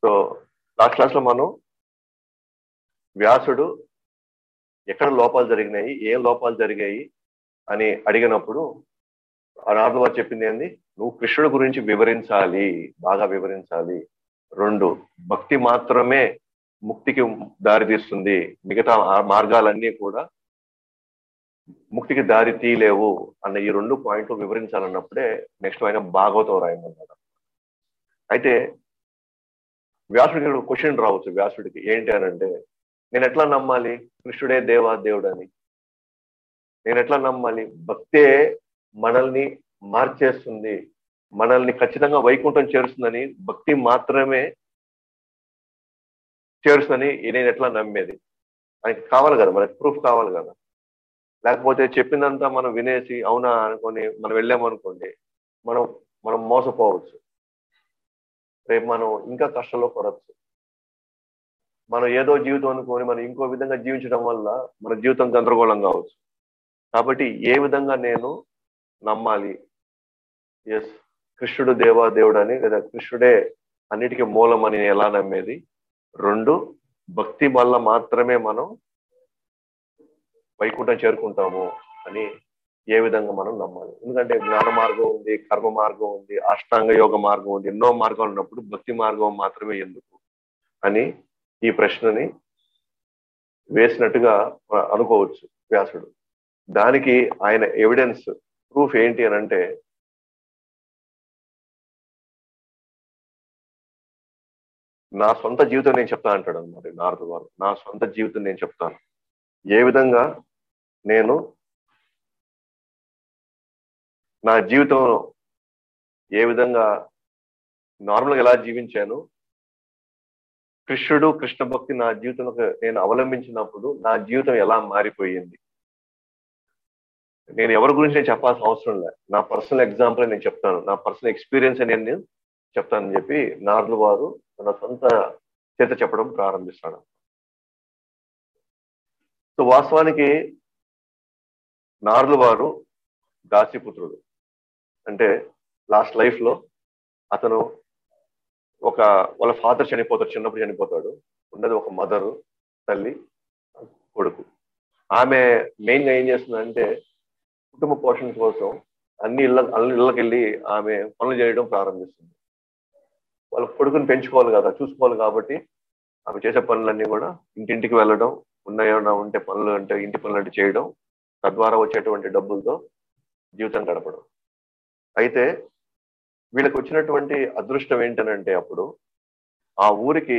So last class లో మనం వ్యాసుడు ఎక్కడ లోపాలు జరిగినాయి ఏం లోపాలు జరిగాయి అని అడిగినప్పుడు నారదు వారు చెప్పింది ఏంది నువ్వు కృష్ణుడు గురించి వివరించాలి బాగా వివరించాలి రెండు భక్తి మాత్రమే ముక్తికి దారి తీస్తుంది మిగతా ఆ మార్గాలన్నీ కూడా ముక్తికి దారి తీయలేవు అన్న ఈ రెండు పాయింట్లు వివరించాలన్నప్పుడే నెక్స్ట్ ఆయన భాగవతం రాయమన్నాడు అయితే వ్యాసుడికి క్వశ్చన్ రావచ్చు వ్యాసుడికి ఏంటి అని అంటే నేను ఎట్లా నమ్మాలి కృష్ణుడే దేవా దేవుడు అని నేను ఎట్లా నమ్మాలి భక్తే మనల్ని మార్చేస్తుంది మనల్ని ఖచ్చితంగా వైకుంఠం చేరుస్తుందని భక్తి మాత్రమే చేరుస్తుందని నేను ఎట్లా నమ్మేది ఆయనకి కావాలి కదా మనకి ప్రూఫ్ కావాలి కదా లేకపోతే చెప్పిందంతా మనం వినేసి అవునా అనుకొని మనం వెళ్ళామనుకోండి మనం మనం మోసపోవచ్చు రేపు మనం ఇంకా కష్టంలో పడవచ్చు మనం ఏదో జీవితం అనుకొని మనం ఇంకో విధంగా జీవించడం వల్ల మన జీవితం గందరగోళం కావచ్చు కాబట్టి ఏ విధంగా నేను నమ్మాలి ఎస్ కృష్ణుడు దేవా దేవుడు అని లేదా కృష్ణుడే అన్నిటికీ మూలం అని ఎలా నమ్మేది రెండు భక్తి వల్ల మాత్రమే మనం వైకుంఠం చేరుకుంటాము అని ఏ విధంగా మనం నమ్మాలి ఎందుకంటే జ్ఞాన మార్గం ఉంది కర్మ మార్గం ఉంది అష్టాంగ యోగ మార్గం ఉంది ఎన్నో మార్గాలు ఉన్నప్పుడు భక్తి మార్గం మాత్రమే ఎందుకు అని ఈ ప్రశ్నని వేసినట్టుగా అనుకోవచ్చు వ్యాసుడు దానికి ఆయన ఎవిడెన్స్ ప్రూఫ్ ఏంటి అని అంటే నా సొంత జీవితం నేను చెప్తా అంటాడు అనమాట నారదు గారు నా సొంత జీవితం నేను చెప్తాను ఏ విధంగా నేను నా జీవితం ఏ విధంగా నార్మల్గా ఎలా జీవించాను కృష్ణుడు కృష్ణ భక్తి నా జీవితంలో నేను అవలంబించినప్పుడు నా జీవితం ఎలా మారిపోయింది నేను ఎవరి గురించి నేను చెప్పాల్సిన అవసరం లేదు నా పర్సనల్ ఎగ్జాంపుల్ నేను చెప్తాను నా పర్సనల్ ఎక్స్పీరియన్స్ అని నేను చెప్తానని చెప్పి నార్లు వారు తన సొంత చేత చెప్పడం ప్రారంభిస్తాడు సో వాస్తవానికి నార్లు వారు దాసిపుత్రుడు అంటే లాస్ట్ లైఫ్ లో అతను ఒక వాళ్ళ ఫాదర్ చనిపోతాడు చిన్నప్పుడు చనిపోతాడు ఉన్నది ఒక మదరు తల్లి కొడుకు ఆమె మెయిన్ గా ఏం చేస్తుందంటే కుటుంబ పోషణ కోసం అన్ని ఇళ్ళ అన్ని ఇళ్ళకి వెళ్ళి ఆమె పనులు చేయడం ప్రారంభిస్తుంది వాళ్ళ కొడుకుని పెంచుకోవాలి కదా చూసుకోవాలి కాబట్టి ఆమె చేసే పనులన్నీ కూడా ఇంటింటికి వెళ్ళడం ఉన్న ఏమైనా ఉంటే పనులు అంటే ఇంటి పనులు అంటే చేయడం తద్వారా వచ్చేటువంటి డబ్బులతో జీవితం గడపడం అయితే వీళ్ళకి వచ్చినటువంటి అదృష్టం ఏంటనంటే అప్పుడు ఆ ఊరికి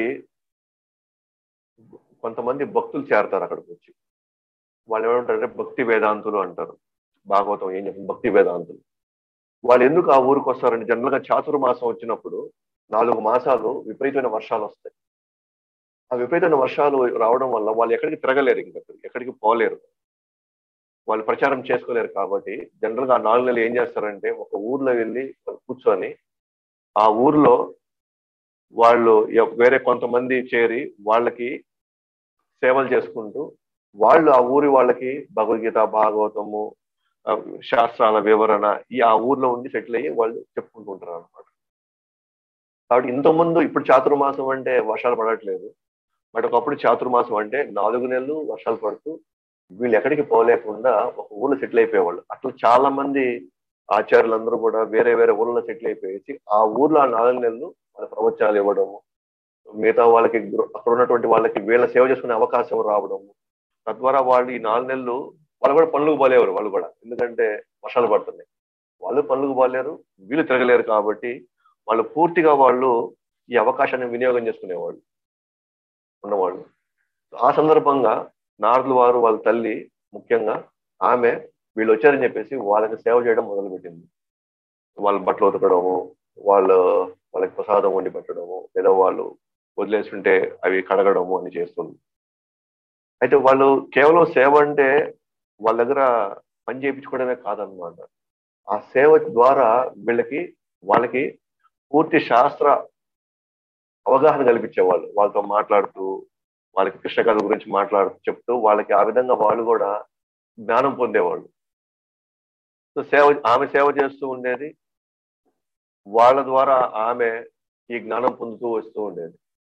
కొంతమంది భక్తులు చేరతారు అక్కడికి వచ్చి వాళ్ళు ఏమంటారంటే భక్తి వేదాంతులు అంటారు భాగవతం ఏం చెప్పి భక్తి వేదాంతులు వాళ్ళు ఎందుకు ఆ ఊరికి వస్తారంటే జనరల్ గా చాతుర్మాసం వచ్చినప్పుడు నాలుగు మాసాలు విపరీతమైన వర్షాలు వస్తాయి ఆ విపరీతమైన వర్షాలు రావడం వల్ల వాళ్ళు ఎక్కడికి తిరగలేరు ఇంకా ఎక్కడికి పోలేరు వాళ్ళు ప్రచారం చేసుకోలేరు కాబట్టి జనరల్ గా నాలుగు నెలలు ఏం చేస్తారంటే ఒక ఊర్లో వెళ్ళి కూర్చొని ఆ ఊర్లో వాళ్ళు వేరే కొంతమంది చేరి వాళ్ళకి సేవలు చేసుకుంటూ వాళ్ళు ఆ ఊరి వాళ్ళకి భగవద్గీత భాగవతము శాస్త్రాల వివరణ ఈ ఆ ఊర్లో ఉండి సెటిల్ అయ్యి వాళ్ళు చెప్పుకుంటుంటారు అనమాట కాబట్టి ఇంతకుముందు ఇప్పుడు చాతుర్మాసం అంటే వర్షాలు పడట్లేదు బట్ ఒకప్పుడు చాతుర్మాసం అంటే నాలుగు నెలలు వర్షాలు పడుతూ వీళ్ళు ఎక్కడికి పోలేకుండా ఒక ఊళ్ళో సెటిల్ అయిపోయేవాళ్ళు అట్లా చాలా మంది ఆచార్యులందరూ కూడా వేరే వేరే ఊళ్ళో సెటిల్ అయిపోయేసి ఆ ఊర్లో ఆ నాలుగు నెలలు వాళ్ళ ప్రవచనాలు ఇవ్వడము మిగతా వాళ్ళకి అక్కడ ఉన్నటువంటి వాళ్ళకి వీళ్ళ సేవ చేసుకునే అవకాశం రావడము తద్వారా వాళ్ళు ఈ నాలుగు నెలలు వాళ్ళు కూడా పనులకు పోలేవారు వాళ్ళు కూడా ఎందుకంటే వర్షాలు పడుతున్నాయి వాళ్ళు పనులకు పోలేరు వీళ్ళు తిరగలేరు కాబట్టి వాళ్ళు పూర్తిగా వాళ్ళు ఈ అవకాశాన్ని వినియోగం చేసుకునేవాళ్ళు ఉన్నవాళ్ళు ఆ సందర్భంగా నారదుల వారు వాళ్ళ తల్లి ముఖ్యంగా ఆమె వీళ్ళు వచ్చారని చెప్పేసి వాళ్ళకి సేవ చేయడం మొదలుపెట్టింది వాళ్ళ బట్టలు ఉతకడము వాళ్ళు వాళ్ళకి ప్రసాదం వండి పెట్టడము లేదా వాళ్ళు వదిలేస్తుంటే అవి కడగడము అని చేస్తుంది అయితే వాళ్ళు కేవలం సేవ అంటే వాళ్ళ దగ్గర పని చేయించుకోవడమే కాదనమాట ఆ సేవ ద్వారా వీళ్ళకి వాళ్ళకి పూర్తి శాస్త్ర అవగాహన కల్పించేవాళ్ళు వాళ్ళతో మాట్లాడుతూ వాళ్ళకి కృష్ణ కథ గురించి మాట్లాడుతూ చెప్తూ వాళ్ళకి ఆ విధంగా వాళ్ళు కూడా జ్ఞానం పొందేవాళ్ళు సో సేవ ఆమె సేవ చేస్తూ ఉండేది వాళ్ళ ద్వారా ఆమె ఈ జ్ఞానం పొందుతూ వస్తూ ఉండేది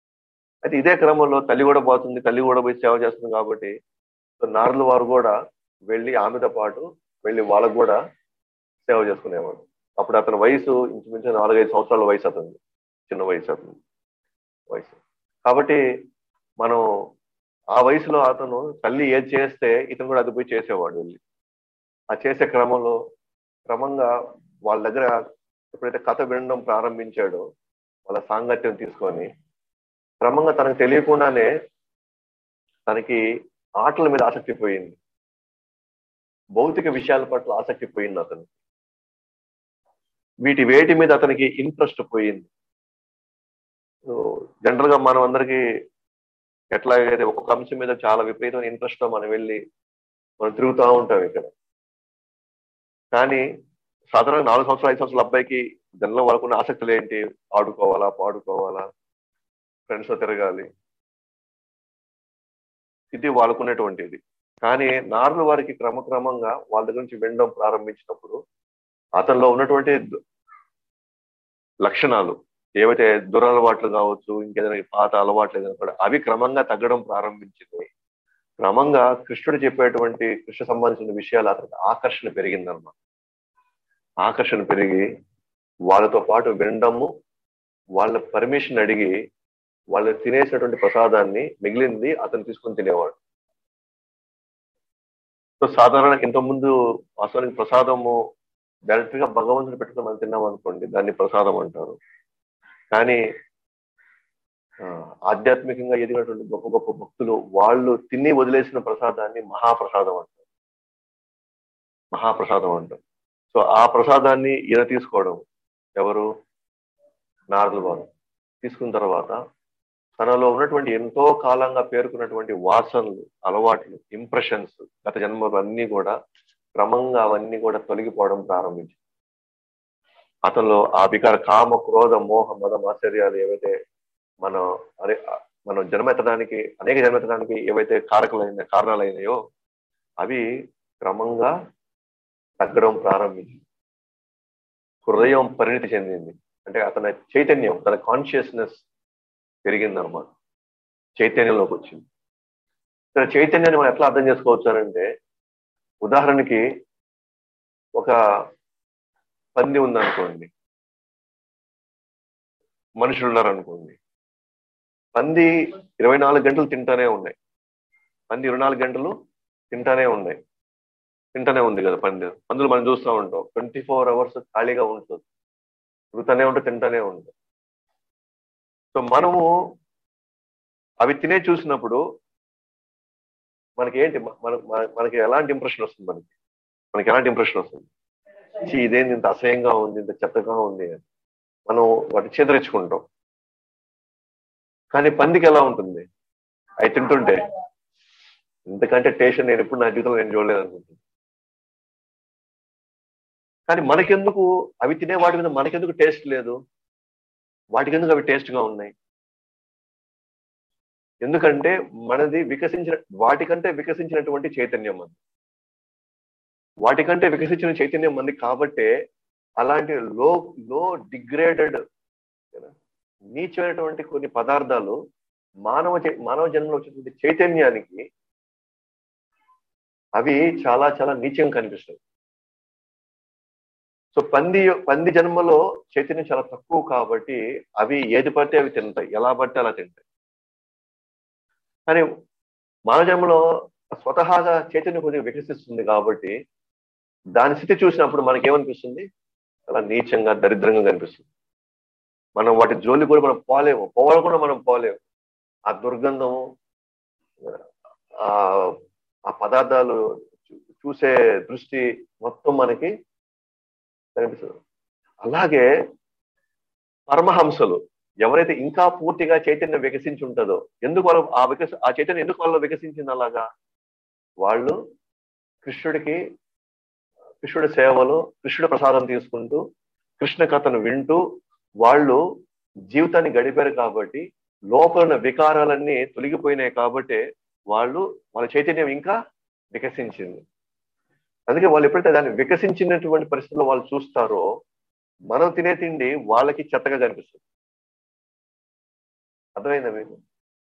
అయితే ఇదే క్రమంలో తల్లి కూడా పోతుంది తల్లి కూడా పోయి సేవ చేస్తుంది కాబట్టి సో నారదుల వారు కూడా వెళ్ళి ఆమెతో పాటు వెళ్ళి వాళ్ళకు కూడా సేవ చేసుకునేవాడు అప్పుడు అతని వయసు ఇంచుమించు నాలుగైదు సంవత్సరాల వయసు అతను చిన్న వయసు అతను వయసు కాబట్టి మనం ఆ వయసులో అతను తల్లి ఏది చేస్తే ఇతను కూడా అది పోయి చేసేవాడు వెళ్ళి ఆ చేసే క్రమంలో క్రమంగా వాళ్ళ దగ్గర ఎప్పుడైతే కథ వినడం ప్రారంభించాడో వాళ్ళ సాంగత్యం తీసుకొని క్రమంగా తనకు తెలియకుండానే తనకి ఆటల మీద ఆసక్తి పోయింది భౌతిక విషయాల పట్ల ఆసక్తి పోయింది అతను వీటి వేటి మీద అతనికి ఇంట్రెస్ట్ పోయింది జనరల్ గా మనం అందరికి ఎట్లాగైతే ఒక్కొక్క అంశం మీద చాలా విపరీతమైన ఇంట్రెస్ట్ తో మనం వెళ్ళి మనం తిరుగుతూ ఉంటాం ఇక్కడ కానీ సాధారణంగా నాలుగు సంవత్సరాలు ఐదు సంవత్సరాల అబ్బాయికి జనరల్ వాళ్ళకున్న ఆసక్తులు ఏంటి ఆడుకోవాలా పాడుకోవాలా ఫ్రెండ్స్ తో తిరగాలి ఇది వాళ్ళకున్నటువంటిది కానీ నార్మల్ వారికి క్రమక్రమంగా వాళ్ళ దగ్గర నుంచి వినడం ప్రారంభించినప్పుడు అతనిలో ఉన్నటువంటి లక్షణాలు ఏవైతే దురలవాట్లు కావచ్చు ఇంకేదైనా పాత అలవాట్లు ఏదైనా కూడా అవి క్రమంగా తగ్గడం ప్రారంభించింది క్రమంగా కృష్ణుడు చెప్పేటువంటి కృష్ణ సంబంధించిన విషయాలు అతనికి ఆకర్షణ పెరిగిందన్నమాట ఆకర్షణ పెరిగి వాళ్ళతో పాటు వినడము వాళ్ళ పర్మిషన్ అడిగి వాళ్ళు తినేసినటువంటి ప్రసాదాన్ని మిగిలింది అతను తీసుకొని తినేవాడు సో సాధారణ ఇంతకుముందు అసలు ప్రసాదము డైరెక్ట్ గా భగవంతుని పెట్టుకుని మనం తిన్నాం అనుకోండి దాన్ని ప్రసాదం అంటారు కానీ ఆధ్యాత్మికంగా ఎదిగినటువంటి గొప్ప గొప్ప భక్తులు వాళ్ళు తిని వదిలేసిన ప్రసాదాన్ని మహాప్రసాదం అంటారు మహాప్రసాదం అంటారు సో ఆ ప్రసాదాన్ని ఈయన తీసుకోవడం ఎవరు నారదుల వారు తీసుకున్న తర్వాత తనలో ఉన్నటువంటి ఎంతో కాలంగా పేర్కొన్నటువంటి వాసనలు అలవాట్లు ఇంప్రెషన్స్ గత జన్మలు అన్నీ కూడా క్రమంగా అవన్నీ కూడా తొలగిపోవడం ప్రారంభించింది అతనిలో ఆ వికార కామ క్రోధ మోహ మద ఆశ్చర్యాలు ఏవైతే మనం అనే మనం జన్మెత్తడానికి అనేక జన్మెత్తడానికి ఏవైతే కారకులైన కారణాలైనాయో అవి క్రమంగా తగ్గడం ప్రారంభించింది హృదయం పరిణితి చెందింది అంటే అతని చైతన్యం తన కాన్షియస్నెస్ పెరిగిందనమాట చైతన్యంలోకి వచ్చింది ఇక్కడ చైతన్యాన్ని మనం ఎట్లా అర్థం చేసుకోవచ్చారంటే ఉదాహరణకి ఒక పంది ఉందనుకోండి మనుషులు ఉన్నారనుకోండి పంది ఇరవై నాలుగు గంటలు తింటానే ఉన్నాయి పంది ఇరవై నాలుగు గంటలు తింటానే ఉన్నాయి తింటానే ఉంది కదా పంది అందులో మనం చూస్తూ ఉంటాం ట్వంటీ ఫోర్ అవర్స్ ఖాళీగా ఉంటుంది తిరుగుతూనే ఉంటే తింటానే ఉంటుంది సో మనము అవి తినే చూసినప్పుడు మనకి ఏంటి మన మనకి ఎలాంటి ఇంప్రెషన్ వస్తుంది మనకి మనకి ఎలాంటి ఇంప్రెషన్ వస్తుంది ఇదేంది ఇంత అసహ్యంగా ఉంది ఇంత చెత్తగా ఉంది మనం వాటి చేదరించుకుంటాం కానీ పందికి ఎలా ఉంటుంది అవి తింటుంటే ఇంతకంటే టేస్ట్ నేను ఎప్పుడు నా జీవితంలో నేను చూడలేదు అనుకుంటుంది కానీ మనకెందుకు అవి తినే వాటి మీద మనకెందుకు టేస్ట్ లేదు వాటికి ఎందుకు అవి టేస్ట్ గా ఉన్నాయి ఎందుకంటే మనది వికసించిన వాటికంటే వికసించినటువంటి చైతన్యం మంది వాటికంటే వికసించిన చైతన్యం మంది కాబట్టే అలాంటి లో లో డిగ్రేడెడ్ నీచమైనటువంటి కొన్ని పదార్థాలు మానవ మానవ జన్మలో వచ్చేటువంటి చైతన్యానికి అవి చాలా చాలా నీచంగా కనిపిస్తాయి సో పంది పంది జన్మలో చైతన్యం చాలా తక్కువ కాబట్టి అవి ఏది పడితే అవి తింటాయి ఎలా పడితే అలా తింటాయి కానీ మానవ జన్మలో స్వతహాగా చైతన్యం కొద్దిగా వికసిస్తుంది కాబట్టి దాని స్థితి చూసినప్పుడు మనకి ఏమనిపిస్తుంది చాలా నీచంగా దరిద్రంగా కనిపిస్తుంది మనం వాటి జోలి కూడా మనం పోలేము పోవాలి కూడా మనం పోలేము ఆ దుర్గంధము ఆ పదార్థాలు చూసే దృష్టి మొత్తం మనకి కనిపిస్తుంది అలాగే పరమహంసలు ఎవరైతే ఇంకా పూర్తిగా చైతన్యం వికసించి ఉంటుందో ఎందుకు వాళ్ళు ఆ వికస ఆ చైతన్యం ఎందుకు వాళ్ళు వికసించింది అలాగా వాళ్ళు కృష్ణుడికి కృష్ణుడి సేవలో కృష్ణుడి ప్రసాదం తీసుకుంటూ కృష్ణ కథను వింటూ వాళ్ళు జీవితాన్ని గడిపారు కాబట్టి లోపల ఉన్న వికారాలన్నీ తొలగిపోయినాయి కాబట్టి వాళ్ళు వాళ్ళ చైతన్యం ఇంకా వికసించింది అందుకే వాళ్ళు ఎప్పుడైతే దాన్ని వికసించినటువంటి పరిస్థితుల్లో వాళ్ళు చూస్తారో మనం తినే తిండి వాళ్ళకి చెత్తగా కనిపిస్తుంది అర్థమైందా మీకు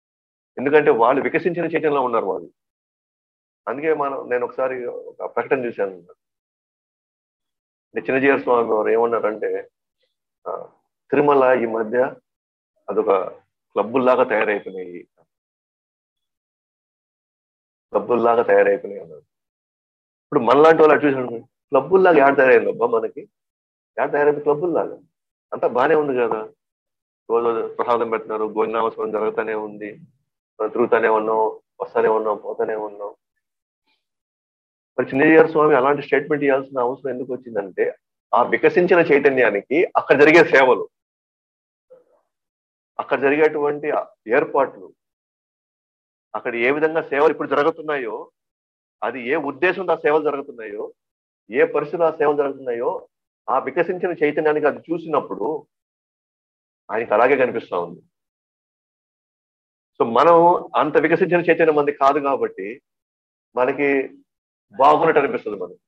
ఎందుకంటే వాళ్ళు వికసించిన చైతన్యంలో ఉన్నారు వాళ్ళు అందుకే మనం నేను ఒకసారి ఒక ప్రకటన చూశాను అంటే చిన్నజీవ స్వామి వారు ఏమన్నారంటే ఆ, తిరుమల ఈ మధ్య అదొక క్లబ్బుల్లాగా తయారైపోయినాయి క్లబ్బుల్లాగా తయారైపోయినాయి అన్నారు ఇప్పుడు మనలాంటి వాళ్ళు అటు చూసాను క్లబ్బుల్లాగా యాడ్ తయారైంది అబ్బా మనకి యాడ్ తయారైంది క్లబ్బుల్లాగా అంతా బాగానే ఉంది కదా రోజు ప్రసాదం పెడుతున్నారు గోవిందనామస్మరణ జరుగుతూనే ఉంది మనం తిరుగుతూనే ఉన్నాం వస్తానే ఉన్నాం పోతానే ఉన్నాం మరి చిన్నజీఆర్ స్వామి అలాంటి స్టేట్మెంట్ ఇవ్వాల్సిన అవసరం ఎందుకు వచ్చిందంటే ఆ వికసించిన చైతన్యానికి అక్కడ జరిగే సేవలు అక్కడ జరిగేటువంటి ఏర్పాట్లు అక్కడ ఏ విధంగా సేవలు ఇప్పుడు జరుగుతున్నాయో అది ఏ ఉద్దేశంతో ఆ సేవలు జరుగుతున్నాయో ఏ పరిస్థితుల్లో ఆ సేవలు జరుగుతున్నాయో ఆ వికసించిన చైతన్యానికి అది చూసినప్పుడు ఆయనకి అలాగే కనిపిస్తా ఉంది సో మనం అంత వికసించిన చైతన్యం మంది కాదు కాబట్టి మనకి బాగున్నట్టు అనిపిస్తుంది మనకి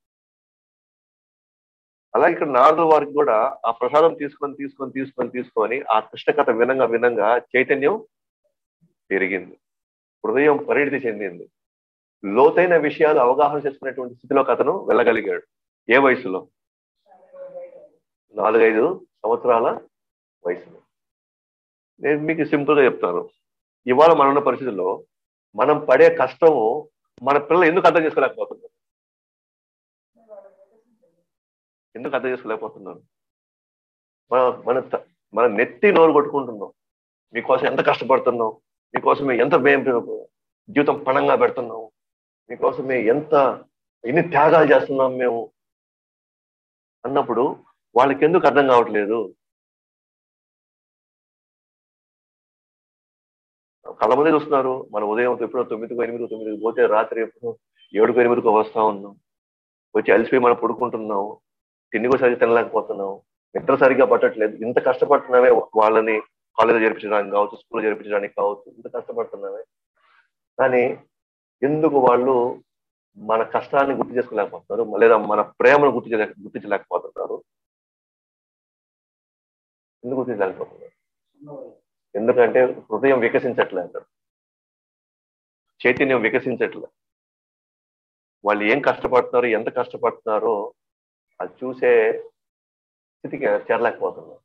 అలాగే ఇక్కడ నారదు వారికి కూడా ఆ ప్రసాదం తీసుకొని తీసుకొని తీసుకొని తీసుకొని ఆ కృష్ణ కథ వినంగా వినంగా చైతన్యం పెరిగింది హృదయం పరిణితి చెందింది లోతైన విషయాలు అవగాహన చేసుకునేటువంటి స్థితిలో కథను వెళ్ళగలిగాడు ఏ వయసులో నాలుగైదు సంవత్సరాల వయసులో నేను మీకు సింపుల్ గా చెప్తాను ఇవాళ మనం ఉన్న పరిస్థితుల్లో మనం పడే కష్టము మన పిల్లలు ఎందుకు అర్థం చేసుకోలేకపోతున్నారు ఎందుకు అర్థం చేసుకోలేకపోతున్నారు మన మన త- మన నెత్తి నోరు కొట్టుకుంటున్నాం మీకోసం ఎంత కష్టపడుతున్నాం మీకోసం మేము ఎంత మేము జీవితం పణంగా పెడుతున్నాం మీకోసం మేము ఎంత ఎన్ని త్యాగాలు చేస్తున్నాం మేము అన్నప్పుడు వాళ్ళకి ఎందుకు అర్థం కావట్లేదు కళ్ళ ముందే చూస్తున్నారు మన ఉదయం ఎప్పుడో తొమ్మిదికో ఎనిమిది తొమ్మిదికి పోతే రాత్రి ఎప్పుడో ఏడుకో ఎనిమిదికో వస్తా ఉన్నాం వచ్చి అలసిపోయి మనం పడుకుంటున్నాం తిండి కూడా సరిగ్గా తినలేకపోతున్నాం నిద్ర సరిగ్గా పట్టట్లేదు ఇంత కష్టపడుతున్నామే వాళ్ళని కాలేజ్ చేర్పించడానికి కావచ్చు స్కూల్ చేర్పించడానికి కావచ్చు ఇంత కష్టపడుతున్నామే కానీ ఎందుకు వాళ్ళు మన కష్టాన్ని గుర్తు చేసుకోలేకపోతున్నారు లేదా మన ప్రేమను గుర్తు చేయలేక గుర్తించలేకపోతున్నారు ఎందుకు గుర్తించలేకపోతున్నారు ఎందుకంటే హృదయం వికసించట్లే అంటారు చైతన్యం వికసించట్లే వాళ్ళు ఏం కష్టపడుతున్నారు ఎంత కష్టపడుతున్నారో అది చూసే స్థితికి చేరలేకపోతున్నారు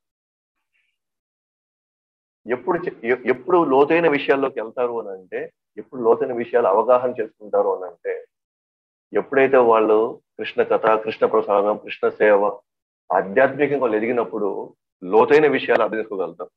ఎప్పుడు చె- ఎ- ఎప్పుడు లోతైన విషయాల్లోకి వెళ్తారు అని అంటే ఎప్పుడు లోతైన విషయాలు అవగాహన చేసుకుంటారు అని అంటే ఎప్పుడైతే వాళ్ళు కృష్ణ కథ కృష్ణ ప్రసాదం కృష్ణ సేవ ఆధ్యాత్మికంగా వాళ్ళు ఎదిగినప్పుడు లోతైన విషయాలు అర్థం చేసుకోగలుగుతారు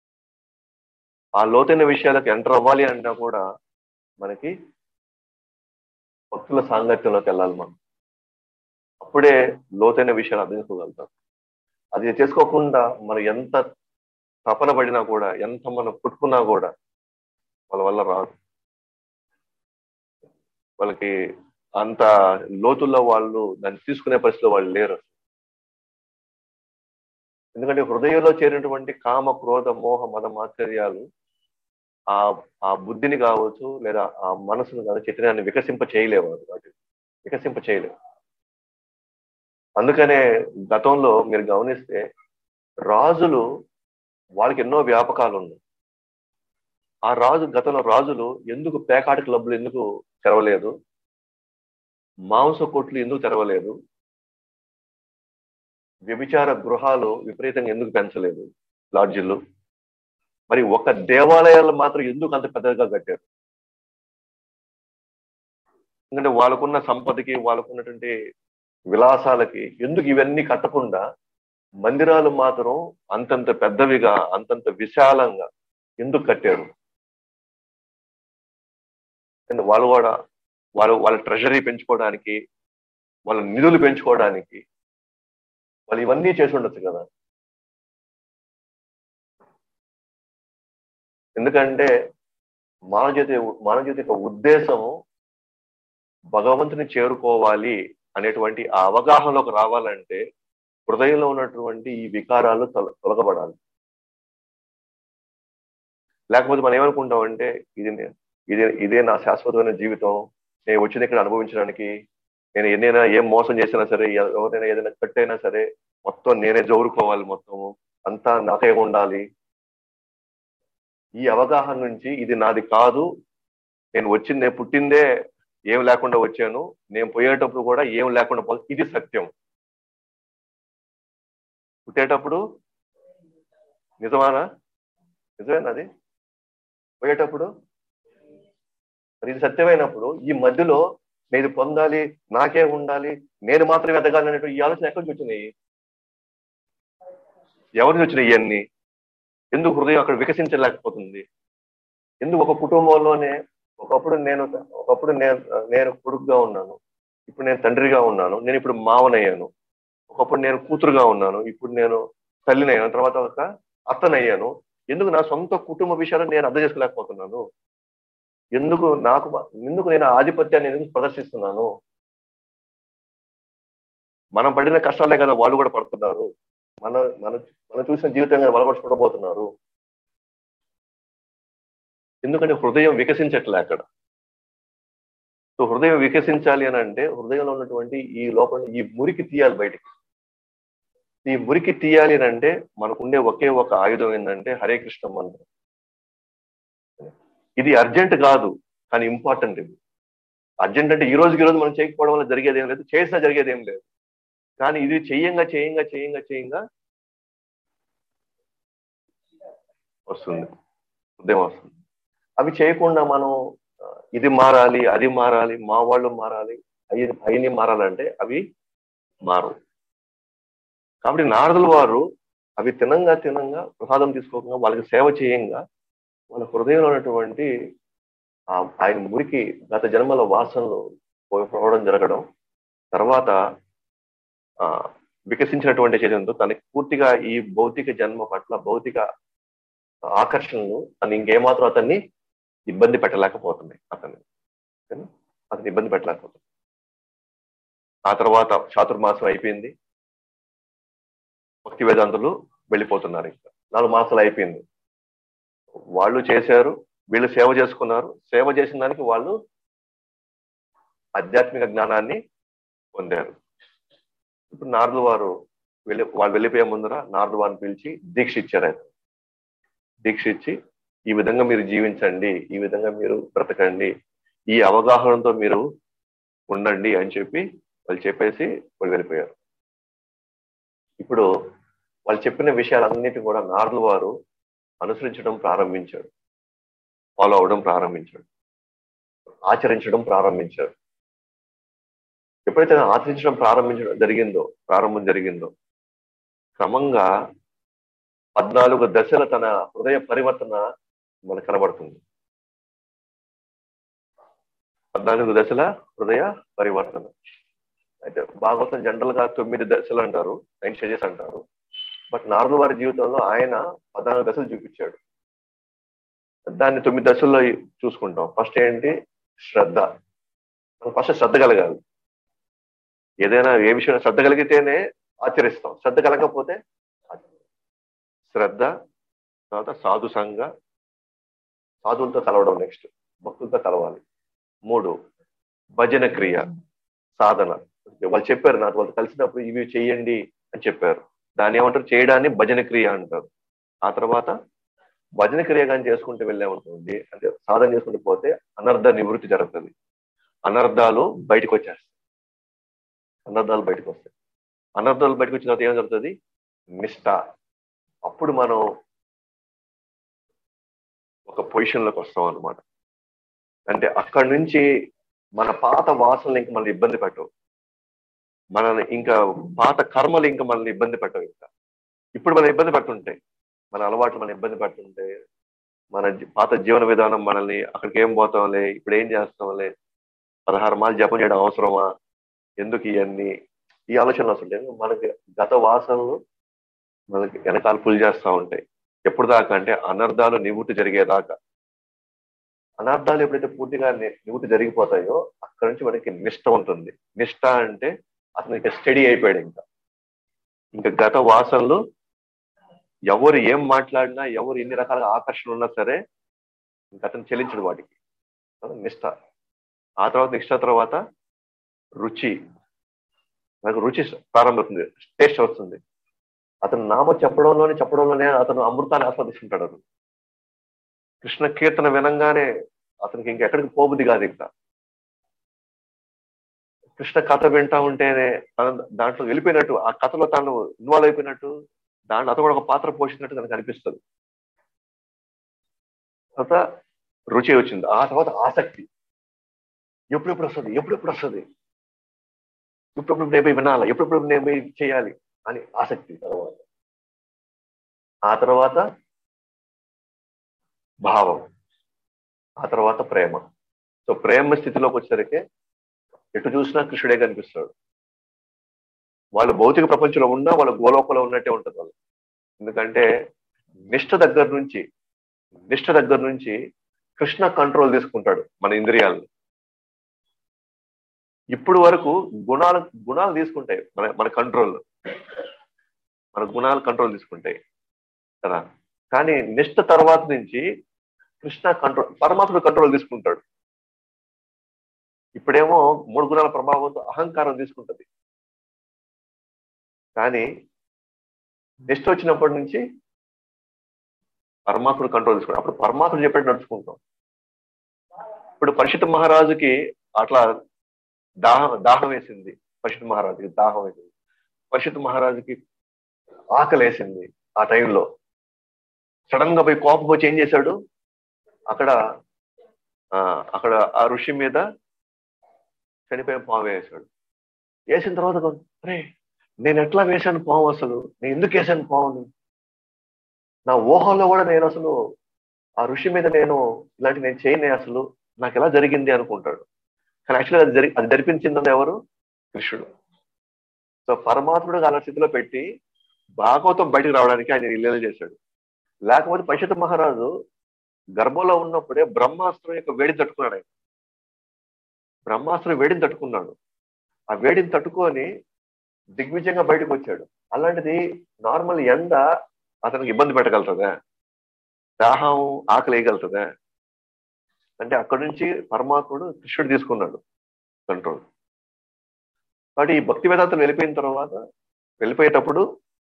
ఆ లోతైన విషయాలకు ఎంటర్ అవ్వాలి అన్నా కూడా మనకి భక్తుల సాంగత్యంలోకి వెళ్ళాలి మనం అప్పుడే లోతైన విషయాలు అర్థం చేసుకోగలుగుతాం అది చేసుకోకుండా మనం ఎంత తపన పడినా కూడా ఎంత మనం పుట్టుకున్నా కూడా వాళ్ళ వల్ల రాదు వాళ్ళకి అంత లోతుల్లో వాళ్ళు దాన్ని తీసుకునే పరిస్థితిలో వాళ్ళు లేరు ఎందుకంటే హృదయంలో చేరినటువంటి కామ క్రోధ మోహ మద మాత్సర్యాలు ఆ ఆ బుద్ధిని కావచ్చు లేదా ఆ మనసును కావచ్చు చైతన్యాన్ని వికసింప చేయలేవు అది వాటిని వికసింప చేయలేవు అందుకనే గతంలో మీరు గమనిస్తే రాజులు వాళ్ళకి ఎన్నో వ్యాపకాలు ఉన్నాయి ఆ రాజు గతంలో రాజులు ఎందుకు పేకాట క్లబ్లు ఎందుకు తెరవలేదు మాంస కొట్లు ఎందుకు తెరవలేదు వ్యభిచార గృహాలు విపరీతంగా ఎందుకు పెంచలేదు లాడ్జిలు మరి ఒక దేవాలయాలు మాత్రం ఎందుకు అంత పెద్దగా కట్టారు ఎందుకంటే వాళ్ళకున్న సంపదకి వాళ్ళకున్నటువంటి విలాసాలకి ఎందుకు ఇవన్నీ కట్టకుండా మందిరాలు మాత్రం అంతంత పెద్దవిగా అంతంత విశాలంగా ఎందుకు కట్టారు అండ్ వాళ్ళు కూడా వాళ్ళు వాళ్ళ ట్రెజరీ పెంచుకోవడానికి వాళ్ళ నిధులు పెంచుకోవడానికి వాళ్ళు ఇవన్నీ చేసి ఉండొచ్చు కదా ఎందుకంటే మానవ జీవిత మానవ జీవిత యొక్క ఉద్దేశము భగవంతుని చేరుకోవాలి అనేటువంటి ఆ అవగాహనలోకి రావాలంటే హృదయంలో ఉన్నటువంటి ఈ వికారాలు తొల తొలగబడాలి లేకపోతే మనం ఏమనుకుంటామంటే ఇది నే- ఇదే ఇదే నా శాశ్వతమైన జీవితం నేను వచ్చింది ఇక్కడ అనుభవించడానికి నేను ఎన్నైనా ఏం మోసం చేసినా సరే ఎ- ఎవరైనా ఏదైనా కట్టైనా సరే మొత్తం నేనే జోరుకోవాలి మొత్తము అంతా నాకే ఉండాలి ఈ అవగాహన నుంచి ఇది నాది కాదు నేను వచ్చింది నేను పుట్టిందే ఏం లేకుండా వచ్చాను నేను పోయేటప్పుడు కూడా ఏం లేకుండా పో ఇది సత్యం పుట్టేటప్పుడు నిజమానా నిజమేనా పోయేటప్పుడు మరి ఇది సత్యమైనప్పుడు ఈ మధ్యలో నేను ఇది పొందాలి నాకే ఉండాలి నేను మాత్రమే ఎదగాలి అనేటువంటి ఈ ఆలోచన ఎక్కడి నుంచి వచ్చినాయి ఎవరి నుంచి వచ్చినాయి ఇవన్నీ ఎందుకు హృదయం అక్కడ వికసించలేకపోతుంది ఎందుకు ఒక కుటుంబంలోనే ఒకప్పుడు నేను ఒకప్పుడు నేను నేను కొడుకుగా ఉన్నాను ఇప్పుడు నేను తండ్రిగా ఉన్నాను నేను ఇప్పుడు మావనయ్యాను ఒకప్పుడు నేను కూతురుగా ఉన్నాను ఇప్పుడు నేను తల్లినయ్యాను తర్వాత ఒక అత్తనయ్యాను ఎందుకు నా సొంత కుటుంబ విషయాలను నేను అర్థం చేసుకోలేకపోతున్నాను ఎందుకు నాకు ఎందుకు నేను ఆధిపత్యాన్ని ఎందుకు ప్రదర్శిస్తున్నాను మనం పడిన కష్టాలే కదా వాళ్ళు కూడా పడుతున్నారు మన మన మనం చూసిన జీవితం కదా వాళ్ళు కూడా చూడబోతున్నారు ఎందుకంటే హృదయం వికసించట్లే అక్కడ సో హృదయం వికసించాలి అని అంటే హృదయంలో ఉన్నటువంటి ఈ లోపల ఈ మురికి తీయాలి బయటికి ఈ మురికి తీయాలి అని అంటే మనకుండే ఒకే ఒక ఆయుధం ఏంటంటే హరే కృష్ణ మంత్రం ఇది అర్జెంట్ కాదు కానీ ఇంపార్టెంట్ ఇది అర్జెంట్ అంటే ఈ రోజుకి ఈ రోజు మనం చేయకపోవడం వల్ల జరిగేది ఏం లేదు చేసినా జరిగేది ఏం లేదు కానీ ఇది చేయంగా చేయంగా చేయంగా చేయంగా వస్తుంది ఉదయం వస్తుంది అవి చేయకుండా మనం ఇది మారాలి అది మారాలి మా వాళ్ళు మారాలి అవి అయిని మారాలంటే అవి మారు కాబట్టి నారదుల వారు అవి తినంగా తినంగా ప్రసాదం తీసుకోకుండా వాళ్ళకి సేవ చేయంగా వాళ్ళ హృదయంలో ఉన్నటువంటి ఆయన మురికి గత జన్మల వాసనలు పోవడం జరగడం తర్వాత ఆ వికసించినటువంటి చైతన్యంతో తనకి పూర్తిగా ఈ భౌతిక జన్మ పట్ల భౌతిక ఆకర్షణలు అని ఇంకేమాత్రం అతన్ని ఇబ్బంది పెట్టలేకపోతున్నాయి అతన్ని అతన్ని ఇబ్బంది పెట్టలేకపోతుంది ఆ తర్వాత చాతుర్మాసం అయిపోయింది భక్తి వేదాంతులు వెళ్ళిపోతున్నారు ఇంకా నాలుగు మాసాలు అయిపోయింది వాళ్ళు చేశారు వీళ్ళు సేవ చేసుకున్నారు సేవ చేసిన దానికి వాళ్ళు ఆధ్యాత్మిక జ్ఞానాన్ని పొందారు ఇప్పుడు నారదు వారు వెళ్ళి వాళ్ళు వెళ్ళిపోయే ముందర నారదు వారిని పిలిచి దీక్ష ఇచ్చారు ఆయన దీక్ష ఇచ్చి ఈ విధంగా మీరు జీవించండి ఈ విధంగా మీరు బ్రతకండి ఈ అవగాహనతో మీరు ఉండండి అని చెప్పి వాళ్ళు చెప్పేసి వాళ్ళు వెళ్ళిపోయారు ఇప్పుడు వాళ్ళు చెప్పిన విషయాలన్నిటి కూడా నారదుల వారు అనుసరించడం ప్రారంభించాడు ఫాలో అవడం ప్రారంభించాడు ఆచరించడం ప్రారంభించాడు ఎప్పుడైతే ఆచరించడం ప్రారంభించడం జరిగిందో ప్రారంభం జరిగిందో క్రమంగా పద్నాలుగు దశల తన హృదయ పరివర్తన మనకు కనబడుతుంది పద్నాలుగు దశల హృదయ పరివర్తన అయితే భాగవతం జనరల్ గా తొమ్మిది దశలు అంటారు నైన్ స్టేజెస్ అంటారు బట్ నారదు వారి జీవితంలో ఆయన పద్నాలుగు దశలు చూపించాడు దాన్ని తొమ్మిది దశల్లో చూసుకుంటాం ఫస్ట్ ఏంటి శ్రద్ధ ఫస్ట్ శ్రద్ధ కలగాలి ఏదైనా ఏ విషయం శ్రద్ధ కలిగితేనే ఆచరిస్తాం శ్రద్ధ కలగకపోతే శ్రద్ధ తర్వాత సాధు సంఘ సాధువులతో కలవడం నెక్స్ట్ భక్తులతో కలవాలి మూడు భజన క్రియ సాధన వాళ్ళు చెప్పారు నాకు వాళ్ళు కలిసినప్పుడు ఇవి చెయ్యండి అని చెప్పారు దాన్ని ఏమంటారు చేయడాన్ని భజన క్రియ అంటారు ఆ తర్వాత భజన క్రియ కానీ చేసుకుంటూ వెళ్ళామనుకోండి అంటే సాధన చేసుకుంటూ పోతే అనర్థ నివృత్తి జరుగుతుంది అనర్థాలు బయటకు వచ్చేస్తాయి అనర్థాలు బయటకు వస్తాయి అనర్థాలు బయటకు వచ్చిన తర్వాత ఏం జరుగుతుంది నిష్ట అప్పుడు మనం ఒక పొజిషన్లోకి వస్తాం అనమాట అంటే అక్కడి నుంచి మన పాత వాసనలు ఇంకా మనల్ని ఇబ్బంది పెట్టవు మనల్ని ఇంకా పాత కర్మలు ఇంకా మనల్ని ఇబ్బంది పెట్టవు ఇంకా ఇప్పుడు మన ఇబ్బంది పడుతుంటాయి మన అలవాట్లు మన ఇబ్బంది పడుతుంటాయి మన పాత జీవన విధానం మనల్ని అక్కడికి ఏం పోతాంలే ఇప్పుడు ఏం చేస్తాంలే పదహారు మాలు జపం చేయడం అవసరమా ఎందుకు ఇవన్నీ ఈ ఆలోచనలు వస్తుంటాయి మనకి గత వాసనలు మనకి వెనకాల పుల్ చేస్తూ ఉంటాయి ఎప్పుడు దాకా అంటే అనర్థాలు నివృత్తి జరిగేదాకా అనర్థాలు ఎప్పుడైతే పూర్తిగా నివృత్తి జరిగిపోతాయో అక్కడ నుంచి మనకి నిష్ట ఉంటుంది నిష్ట అంటే అతను ఇంకా స్టడీ అయిపోయాడు ఇంకా ఇంకా గత వాసనలు ఎవరు ఏం మాట్లాడినా ఎవరు ఎన్ని రకాల ఆకర్షణ ఉన్నా సరే ఇంకా అతను చెల్లించడు వాటికి నిష్ట ఆ తర్వాత నిష్ట తర్వాత రుచి నాకు రుచి ప్రారంభమవుతుంది టేస్ట్ వస్తుంది అతను నామ చెప్పడంలోనే చెప్పడంలోనే అతను అమృతాన్ని ఆస్వాదిస్తుంటాడు అతను కృష్ణ కీర్తన వినంగానే అతనికి ఇంకెక్కడికి పోబుద్ది కాదు ఇంకా కృష్ణ కథ వింటా ఉంటేనే తన దాంట్లో వెళ్ళిపోయినట్టు ఆ కథలో తాను ఇన్వాల్వ్ అయిపోయినట్టు దాంట్లో అతను కూడా ఒక పాత్ర పోషించినట్టు తనకు అనిపిస్తుంది తర్వాత రుచి వచ్చింది ఆ తర్వాత ఆసక్తి ఎప్పుడెప్పుడు వస్తుంది ఎప్పుడెప్పుడు వస్తుంది ఎప్పుడెప్పుడు నేను పోయి వినాలి ఎప్పుడెప్పుడు నేను పోయి చేయాలి అని ఆసక్తి తర్వాత ఆ తర్వాత భావం ఆ తర్వాత ప్రేమ సో ప్రేమ స్థితిలోకి వచ్చేసరికి ఎటు చూసినా కృష్ణుడే కనిపిస్తాడు వాళ్ళు భౌతిక ప్రపంచంలో ఉన్నా వాళ్ళ గోలోకంలో ఉన్నట్టే ఉంటుంది వాళ్ళు ఎందుకంటే నిష్ఠ దగ్గర నుంచి నిష్ఠ దగ్గర నుంచి కృష్ణ కంట్రోల్ తీసుకుంటాడు మన ఇంద్రియాలను ఇప్పుడు వరకు గుణాలు గుణాలు తీసుకుంటాయి మన మన కంట్రోల్ మన గుణాలు కంట్రోల్ తీసుకుంటాయి కదా కానీ నిష్ఠ తర్వాత నుంచి కృష్ణ కంట్రోల్ పరమాత్ముడు కంట్రోల్ తీసుకుంటాడు ఇప్పుడేమో మూడు గుణాల ప్రభావంతో అహంకారం తీసుకుంటది కానీ నిష్ఠ వచ్చినప్పటి నుంచి పరమాత్ముడు కంట్రోల్ తీసుకుంటాడు అప్పుడు పరమాత్ముడు చెప్పేట్టు నడుచుకుంటాం ఇప్పుడు పరిషత్ మహారాజుకి అట్లా దాహం దాహం వేసింది పరిషత్ మహారాజుకి దాహం వేసింది పరిషత్ మహారాజుకి ఆకలి వేసింది ఆ టైంలో సడన్ గా పోయి కోపం వచ్చి ఏం చేశాడు అక్కడ ఆ అక్కడ ఆ ఋషి మీద చనిపోయిన పాము వేసాడు వేసిన తర్వాత అరే నేను ఎట్లా వేశాను పాము అసలు నేను ఎందుకు వేసాను పాముని నా ఊహలో కూడా నేను అసలు ఆ ఋషి మీద నేను ఇలాంటి నేను చేయనే అసలు నాకు ఎలా జరిగింది అనుకుంటాడు కానీ యాక్చువల్గా అది జరి అది జరిపించింది ఎవరు కృష్ణుడు సో పరమాత్ముడు అలా స్థితిలో పెట్టి భాగవతం బయటకు రావడానికి ఆయన ఇల్లు చేశాడు లేకపోతే పరిషత్ మహారాజు గర్భంలో ఉన్నప్పుడే బ్రహ్మాస్త్రం యొక్క వేడిని తట్టుకున్నాడు ఆయన బ్రహ్మాస్త్రం వేడిని తట్టుకున్నాడు ఆ వేడిని తట్టుకొని దిగ్విజయంగా బయటకు వచ్చాడు అలాంటిది నార్మల్ ఎండ అతనికి ఇబ్బంది పెట్టగలుగుతుందా దాహం ఆకలి వేయగలుగుతుందా అంటే అక్కడి నుంచి పరమాత్ముడు కృష్ణుడు తీసుకున్నాడు కంట్రోల్ కాబట్టి ఈ భక్తి వేదాంతం వెళ్ళిపోయిన తర్వాత వెళ్ళిపోయేటప్పుడు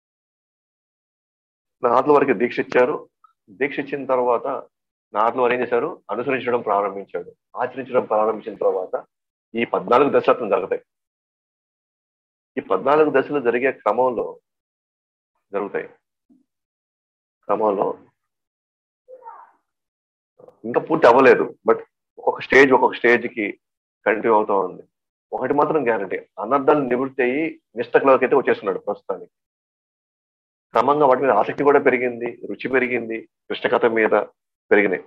నాథుల వారికి దీక్ష ఇచ్చారు దీక్ష ఇచ్చిన తర్వాత నాథుల వారు ఏం చేశారు అనుసరించడం ప్రారంభించాడు ఆచరించడం ప్రారంభించిన తర్వాత ఈ పద్నాలుగు దశలు జరుగుతాయి ఈ పద్నాలుగు దశలు జరిగే క్రమంలో జరుగుతాయి క్రమంలో ఇంకా పూర్తి అవ్వలేదు బట్ ఒక్కొక్క స్టేజ్ ఒక్కొక్క స్టేజ్కి కంటిన్యూ అవుతా ఉంది ఒకటి మాత్రం గ్యారంటీ అనర్థాలు నివృత్తి అయ్యి నిష్టకులకి అయితే వచ్చేస్తున్నాడు ప్రస్తుతానికి క్రమంగా వాటి మీద ఆసక్తి కూడా పెరిగింది రుచి పెరిగింది కృష్ణకథ మీద పెరిగినాయి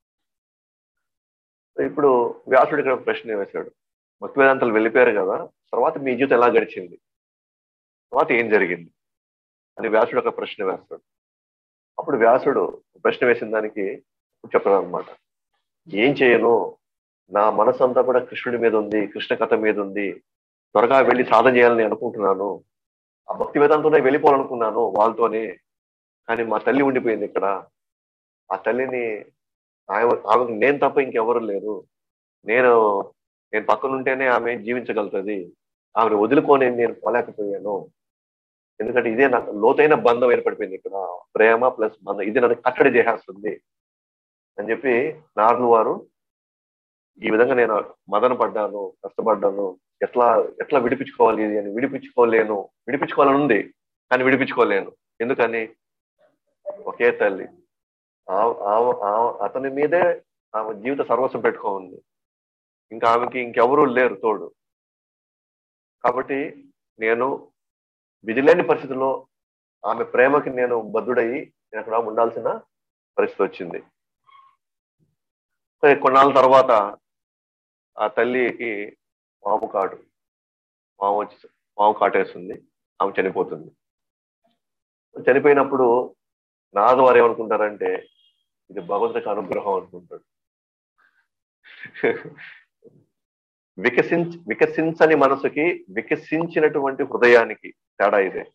ఇప్పుడు వ్యాసుడు ఇక్కడ ప్రశ్న వేశాడు భక్తి వేదాంతాలు వెళ్ళిపోయారు కదా తర్వాత మీ జీవితం ఎలా గడిచింది తర్వాత ఏం జరిగింది అని వ్యాసుడు ఒక ప్రశ్న వేస్తాడు అప్పుడు వ్యాసుడు ప్రశ్న వేసిన దానికి చెప్పడం అనమాట ఏం చేయను నా మనసు అంతా కూడా కృష్ణుడి మీద ఉంది కృష్ణ కథ మీద ఉంది త్వరగా వెళ్ళి సాధన చేయాలని అనుకుంటున్నాను ఆ భక్తి వేదాంతోనే వెళ్ళిపోవాలనుకున్నాను వాళ్ళతోనే కానీ మా తల్లి ఉండిపోయింది ఇక్కడ ఆ తల్లిని ఆమె ఆమెకు నేను తప్ప ఇంకెవరు లేరు నేను నేను పక్కన ఉంటేనే ఆమె జీవించగలుగుతుంది ఆమెను వదులుకొని నేను పోలేకపోయాను ఎందుకంటే ఇదే నాకు లోతైన బంధం ఏర్పడిపోయింది ఇక్కడ ప్రేమ ప్లస్ బంధం ఇది నన్ను కట్టడి చేసేస్తుంది అని చెప్పి నార్లు వారు ఈ విధంగా నేను మదన పడ్డాను కష్టపడ్డాను ఎట్లా ఎట్లా విడిపించుకోవాలి ఇది అని విడిపించుకోలేను విడిపించుకోవాలని ఉంది కానీ విడిపించుకోలేను ఎందుకని ఒకే తల్లి అతని మీదే ఆమె జీవిత సర్వస్వం పెట్టుకోంది ఇంకా ఆమెకి ఇంకెవరూ లేరు తోడు కాబట్టి నేను విధిలేని పరిస్థితుల్లో ఆమె ప్రేమకి నేను బద్దుడయి నేను అక్కడ ఉండాల్సిన పరిస్థితి వచ్చింది కొన్నాళ్ళ తర్వాత ఆ తల్లికి పాము కాటు పాము వచ్చి పాము కాటేస్తుంది ఆమె చనిపోతుంది చనిపోయినప్పుడు నాదు వారు ఏమనుకుంటారంటే ఇది భగవంతుడికి అనుగ్రహం అనుకుంటాడు వికసించ వికసించని మనసుకి వికసించినటువంటి హృదయానికి తేడా ఇదే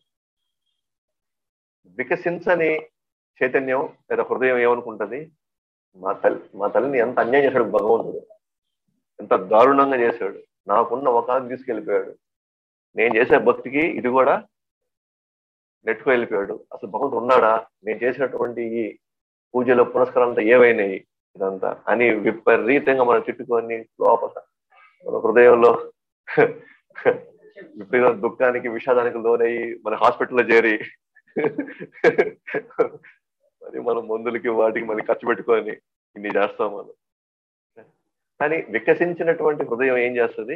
వికసించని చైతన్యం లేదా హృదయం ఏమనుకుంటది మా తల్లి మా తల్లిని ఎంత అన్యాయం చేశాడు భగవంతుడు ఎంత దారుణంగా చేశాడు నాకున్న ఒక తీసుకెళ్ళిపోయాడు నేను చేసే భక్తికి ఇది కూడా నెట్టుకు వెళ్ళిపోయాడు అసలు భగవంతుడు ఉన్నాడా నేను చేసినటువంటి ఈ పూజలు పురస్కారాలంతా ఏవైనాయి ఇదంతా అని విపరీతంగా మనం చుట్టుకొని లోపల మన హృదయంలో విపరీత దుఃఖానికి విషాదానికి లోనయ్యి మన హాస్పిటల్లో చేరి మరి మనం మందులకి వాటికి మళ్ళీ ఖర్చు పెట్టుకొని ఇన్ని చేస్తాం మనం కానీ వికసించినటువంటి హృదయం ఏం చేస్తుంది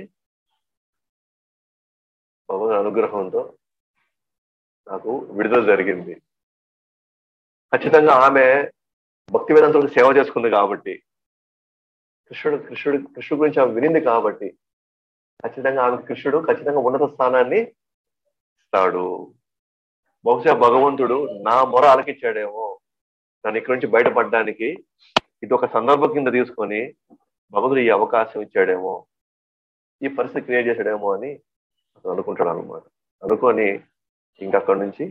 భగవద్ అనుగ్రహంతో నాకు విడుదల జరిగింది ఖచ్చితంగా ఆమె భక్తి వేదాంతులకు సేవ చేసుకుంది కాబట్టి కృష్ణుడు కృష్ణుడు కృష్ణుడు గురించి ఆమె వినింది కాబట్టి ఖచ్చితంగా ఆమె కృష్ణుడు ఖచ్చితంగా ఉన్నత స్థానాన్ని ఇస్తాడు బహుశా భగవంతుడు నా మొర ఆలకించాడేమో నన్ను ఇక్కడి నుంచి బయటపడడానికి ఇది ఒక సందర్భం కింద తీసుకొని భగవంతుడు ఈ అవకాశం ఇచ్చాడేమో ఈ పరిస్థితి క్రియేట్ చేశాడేమో అని అతను అనుకుంటాడు అనమాట అనుకొని ఇంకా అక్కడి నుంచి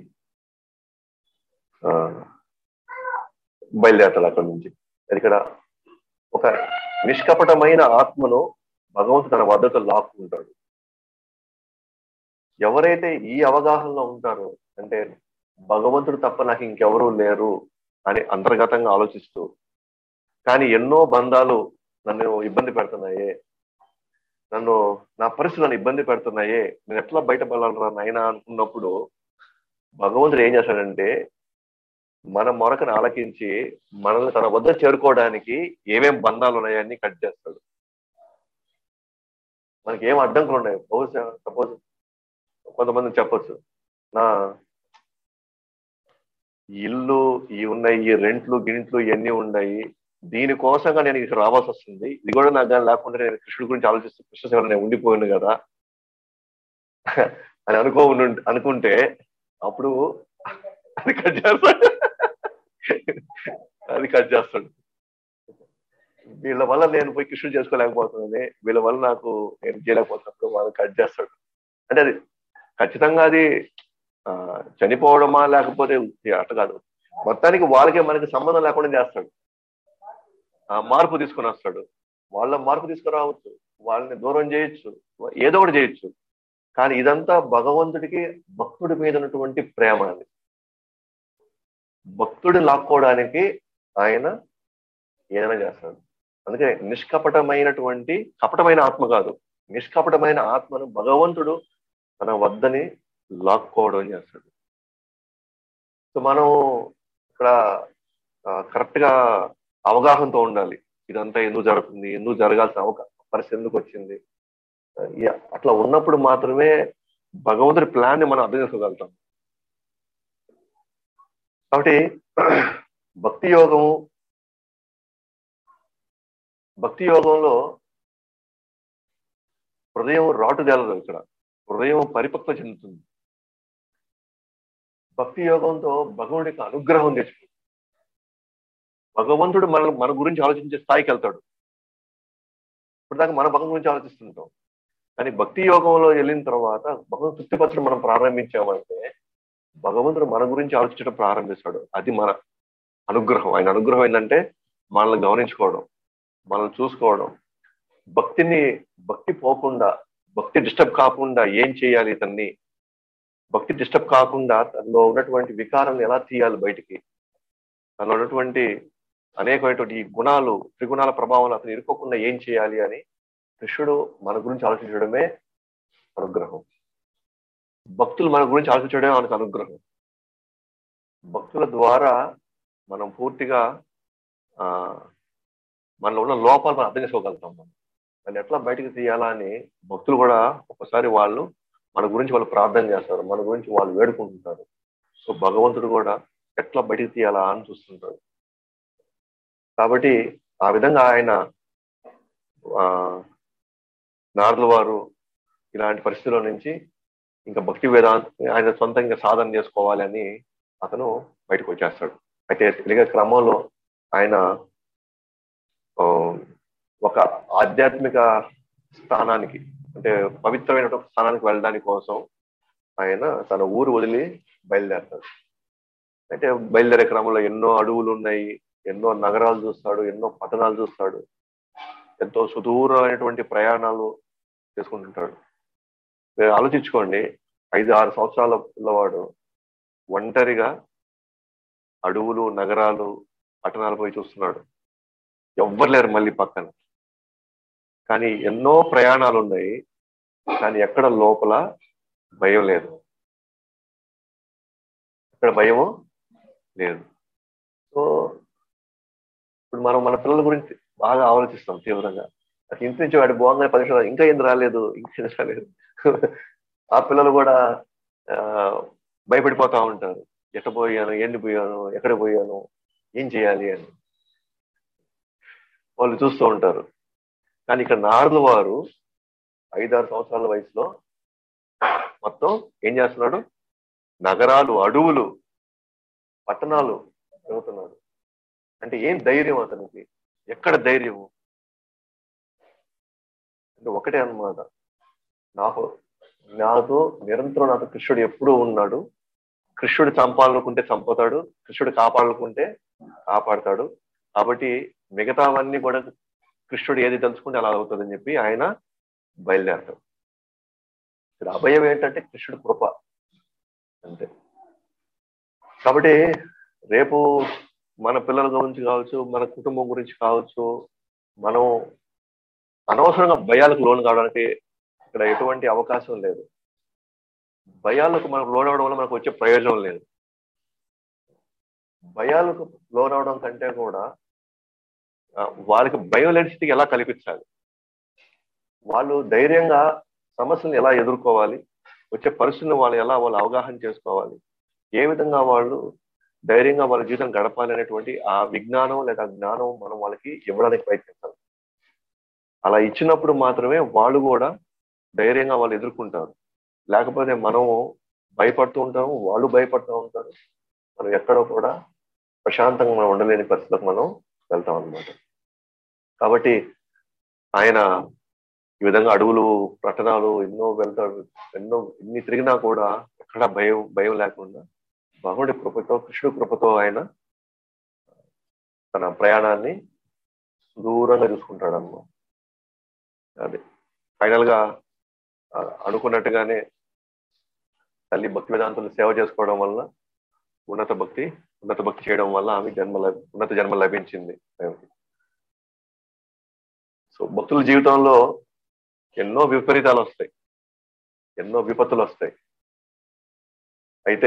ఆ బయలుదేరతాడు అక్కడి నుంచి ఇక్కడ ఒక నిష్కపటమైన ఆత్మను భగవంతుడు తన వద్దకు లాక్కుంటాడు ఎవరైతే ఈ అవగాహనలో ఉంటారో అంటే భగవంతుడు తప్ప నాకు ఇంకెవరూ లేరు అని అంతర్గతంగా ఆలోచిస్తూ కానీ ఎన్నో బంధాలు నన్ను ఇబ్బంది పెడుతున్నాయే నన్ను నా పరిస్థితులు నన్ను ఇబ్బంది పెడుతున్నాయే నేను ఎట్లా బయటపడాలరా నాయనా అనుకున్నప్పుడు భగవంతుడు ఏం చేశాడంటే మన మొరకను ఆలకించి మనల్ని తన వద్ద చేరుకోవడానికి ఏమేం బంధాలు ఉన్నాయని కట్ చేస్తాడు మనకి ఏం అడ్డంకులు ఉన్నాయి బహుశా సపోజ్ కొంతమంది చెప్పొచ్చు నా ఇల్లు ఈ ఉన్నాయి ఈ రెంట్లు గింట్లు ఇవన్నీ ఉన్నాయి దీనికోసంగా నేను ఇక్కడ రావాల్సి వస్తుంది ఇది కూడా నాకు కానీ లేకుండా నేను కృష్ణుడి గురించి ఆలోచిస్తూ కృష్ణ సేవ నేను ఉండిపోయాను కదా అని అనుకో అనుకుంటే అప్పుడు అది కట్ చేస్తాడు అది కట్ చేస్తాడు వీళ్ళ వల్ల నేను పోయి కృష్ణుడు చేసుకోలేకపోతున్నాను వీళ్ళ వల్ల నాకు నేను చేయలేకపోతున్నప్పుడు వాళ్ళు కట్ చేస్తాడు అంటే అది ఖచ్చితంగా అది చనిపోవడమా లేకపోతే అట్ట కాదు మొత్తానికి వాళ్ళకే మనకి సంబంధం లేకుండా చేస్తాడు ఆ మార్పు తీసుకుని వస్తాడు వాళ్ళ మార్పు తీసుకురావచ్చు వాళ్ళని దూరం చేయొచ్చు ఏదో ఒకటి చేయొచ్చు కానీ ఇదంతా భగవంతుడికి భక్తుడి మీద ఉన్నటువంటి ప్రేమ అది భక్తుడి లాక్కోవడానికి ఆయన ఏదైనా చేస్తాడు అందుకే నిష్కపటమైనటువంటి కపటమైన ఆత్మ కాదు నిష్కపటమైన ఆత్మను భగవంతుడు తన వద్దని లాక్కోవడం చేస్తాడు సో మనం ఇక్కడ కరెక్ట్ గా అవగాహనతో ఉండాలి ఇదంతా ఎందుకు జరుగుతుంది ఎందుకు జరగాల్సిన అవకాశం పరిస్థితి ఎందుకు వచ్చింది అట్లా ఉన్నప్పుడు మాత్రమే భగవంతుడి ప్లాన్ ని మనం అర్థం చేసుకోగలుగుతాం కాబట్టి భక్తి యోగము భక్తి యోగంలో హృదయం రాటుదేలదు ఇక్కడ హృదయం పరిపక్వ చెందుతుంది భక్తి యోగంతో భగవంతుడికి అనుగ్రహం తెచ్చుకుంటుంది భగవంతుడు మన మన గురించి ఆలోచించే స్థాయికి వెళ్తాడు ఇప్పుడు దాకా మన భగవం గురించి ఆలోచిస్తుంటాం కానీ భక్తి యోగంలో వెళ్ళిన తర్వాత భగవంతు తృప్తిపరచడం మనం ప్రారంభించామంటే భగవంతుడు మన గురించి ఆలోచించడం ప్రారంభిస్తాడు అది మన అనుగ్రహం ఆయన అనుగ్రహం ఏంటంటే మనల్ని గమనించుకోవడం మనల్ని చూసుకోవడం భక్తిని భక్తి పోకుండా భక్తి డిస్టర్బ్ కాకుండా ఏం చేయాలి ఇతన్ని భక్తి డిస్టర్బ్ కాకుండా తనలో ఉన్నటువంటి వికారం ఎలా తీయాలి బయటికి తనలో ఉన్నటువంటి అనేకమైనటువంటి గుణాలు త్రిగుణాల ప్రభావాలు అతను ఇరుకోకుండా ఏం చేయాలి అని కృష్ణుడు మన గురించి ఆలోచించడమే అనుగ్రహం భక్తులు మన గురించి ఆలోచించడమే మనకు అనుగ్రహం భక్తుల ద్వారా మనం పూర్తిగా ఆ మనలో ఉన్న లోపాలు మనం అర్థం చేసుకోగలుగుతాం మనం దాన్ని ఎట్లా బయటకు తీయాలా అని భక్తులు కూడా ఒకసారి వాళ్ళు మన గురించి వాళ్ళు ప్రార్థన చేస్తారు మన గురించి వాళ్ళు వేడుకుంటుంటారు సో భగవంతుడు కూడా ఎట్లా బయటకు తీయాలా అని చూస్తుంటాడు కాబట్టి ఆ విధంగా ఆయన ఆ నారదుల వారు ఇలాంటి పరిస్థితుల నుంచి ఇంకా భక్తి వేదాంత ఆయన సొంతంగా సాధన చేసుకోవాలి అని అతను బయటకు వచ్చేస్తాడు అయితే తెలిగే క్రమంలో ఆయన ఒక ఆధ్యాత్మిక స్థానానికి అంటే పవిత్రమైన స్థానానికి వెళ్ళడానికి కోసం ఆయన తన ఊరు వదిలి బయలుదేరతాడు అయితే బయలుదేరే క్రమంలో ఎన్నో అడవులు ఉన్నాయి ఎన్నో నగరాలు చూస్తాడు ఎన్నో పట్టణాలు చూస్తాడు ఎంతో సుదూరమైనటువంటి ప్రయాణాలు చేసుకుంటుంటాడు మీరు ఆలోచించుకోండి ఐదు ఆరు సంవత్సరాల పిల్లవాడు ఒంటరిగా అడవులు నగరాలు పట్టణాలు పోయి చూస్తున్నాడు ఎవ్వరు లేరు మళ్ళీ పక్కన కానీ ఎన్నో ప్రయాణాలు ఉన్నాయి కానీ ఎక్కడ లోపల భయం లేదు ఎక్కడ భయము లేదు సో ఇప్పుడు మనం మన పిల్లల గురించి బాగా ఆలోచిస్తాం తీవ్రంగా అసలు ఇంటి నుంచి వాడి బాగుందని పది నిమిషాలు ఇంకా ఏం రాలేదు ఇంకా ఏం రాలేదు ఆ పిల్లలు కూడా ఆ, భయపడిపోతా ఉంటారు ఎట్ట పోయాను ఏంటి పోయాను ఎక్కడ పోయాను ఏం చేయాలి అని వాళ్ళు చూస్తూ ఉంటారు కానీ ఇక్కడ నారదు వారు ఐదారు సంవత్సరాల వయసులో మొత్తం ఏం చేస్తున్నాడు నగరాలు అడవులు పట్టణాలు తిరుగుతున్నాడు అంటే ఏం ధైర్యం అతనికి ఎక్కడ ధైర్యము అంటే ఒకటే అన్నమాట నాకు నాతో నిరంతరం నాతో కృష్ణుడు ఎప్పుడూ ఉన్నాడు కృష్ణుడు చంపాలనుకుంటే చంపుతాడు కృష్ణుడు కాపాడాలనుకుంటే కాపాడతాడు కాబట్టి మిగతావన్నీ కూడా కృష్ణుడు ఏది తలుచుకుంటే అలా అవుతుందని చెప్పి ఆయన బయలుదేరతాడు ఇక్కడ అభయం ఏంటంటే కృష్ణుడు కృప అంతే కాబట్టి రేపు మన పిల్లల గురించి కావచ్చు మన కుటుంబం గురించి కావచ్చు మనం అనవసరంగా భయాలకు లోను కావడానికి ఇక్కడ ఎటువంటి అవకాశం లేదు భయాలకు మనకు లోనవడం వల్ల మనకు వచ్చే ప్రయోజనం లేదు భయాలకు లోనవడం కంటే కూడా ఆ, వాళ్ళకి భయం లేని స్థితికి ఎలా కల్పించాలి వాళ్ళు ధైర్యంగా సమస్యలను ఎలా ఎదుర్కోవాలి వచ్చే పరిస్థితులను వాళ్ళు ఎలా వాళ్ళు అవగాహన చేసుకోవాలి ఏ విధంగా వాళ్ళు ధైర్యంగా వాళ్ళ జీవితం గడపాలి అనేటువంటి ఆ విజ్ఞానం లేదా జ్ఞానం మనం వాళ్ళకి ఇవ్వడానికి ప్రయత్నించాలి అలా ఇచ్చినప్పుడు మాత్రమే వాళ్ళు కూడా ధైర్యంగా వాళ్ళు ఎదుర్కొంటారు లేకపోతే మనము భయపడుతూ ఉంటాము వాళ్ళు భయపడుతూ ఉంటారు మనం ఎక్కడో కూడా ప్రశాంతంగా మనం ఉండలేని పరిస్థితులకు మనం వెళ్తాం అనమాట కాబట్టి ఆయన ఈ విధంగా అడవులు పట్టణాలు ఎన్నో వెళ్తాడు ఎన్నో ఎన్ని తిరిగినా కూడా ఎక్కడ భయం భయం లేకుండా భగవుడి కృపతో కృష్ణుడి కృపతో ఆయన తన ప్రయాణాన్ని దూరంగా చూసుకుంటాడు అన్నమాట అది ఫైనల్ గా ఆ, అనుకున్నట్టుగానే తల్లి భక్తి వేదాంతులు సేవ చేసుకోవడం వల్ల ఉన్నత భక్తి ఉన్నత భక్తి చేయడం వల్ల ఆమె జన్మ లభి- ఉన్నత జన్మ లభించింది ఆమెకి. సో భక్తుల జీవితంలో ఎన్నో విపరీతాలు వస్తాయి ఎన్నో విపత్తులు వస్తాయి అయితే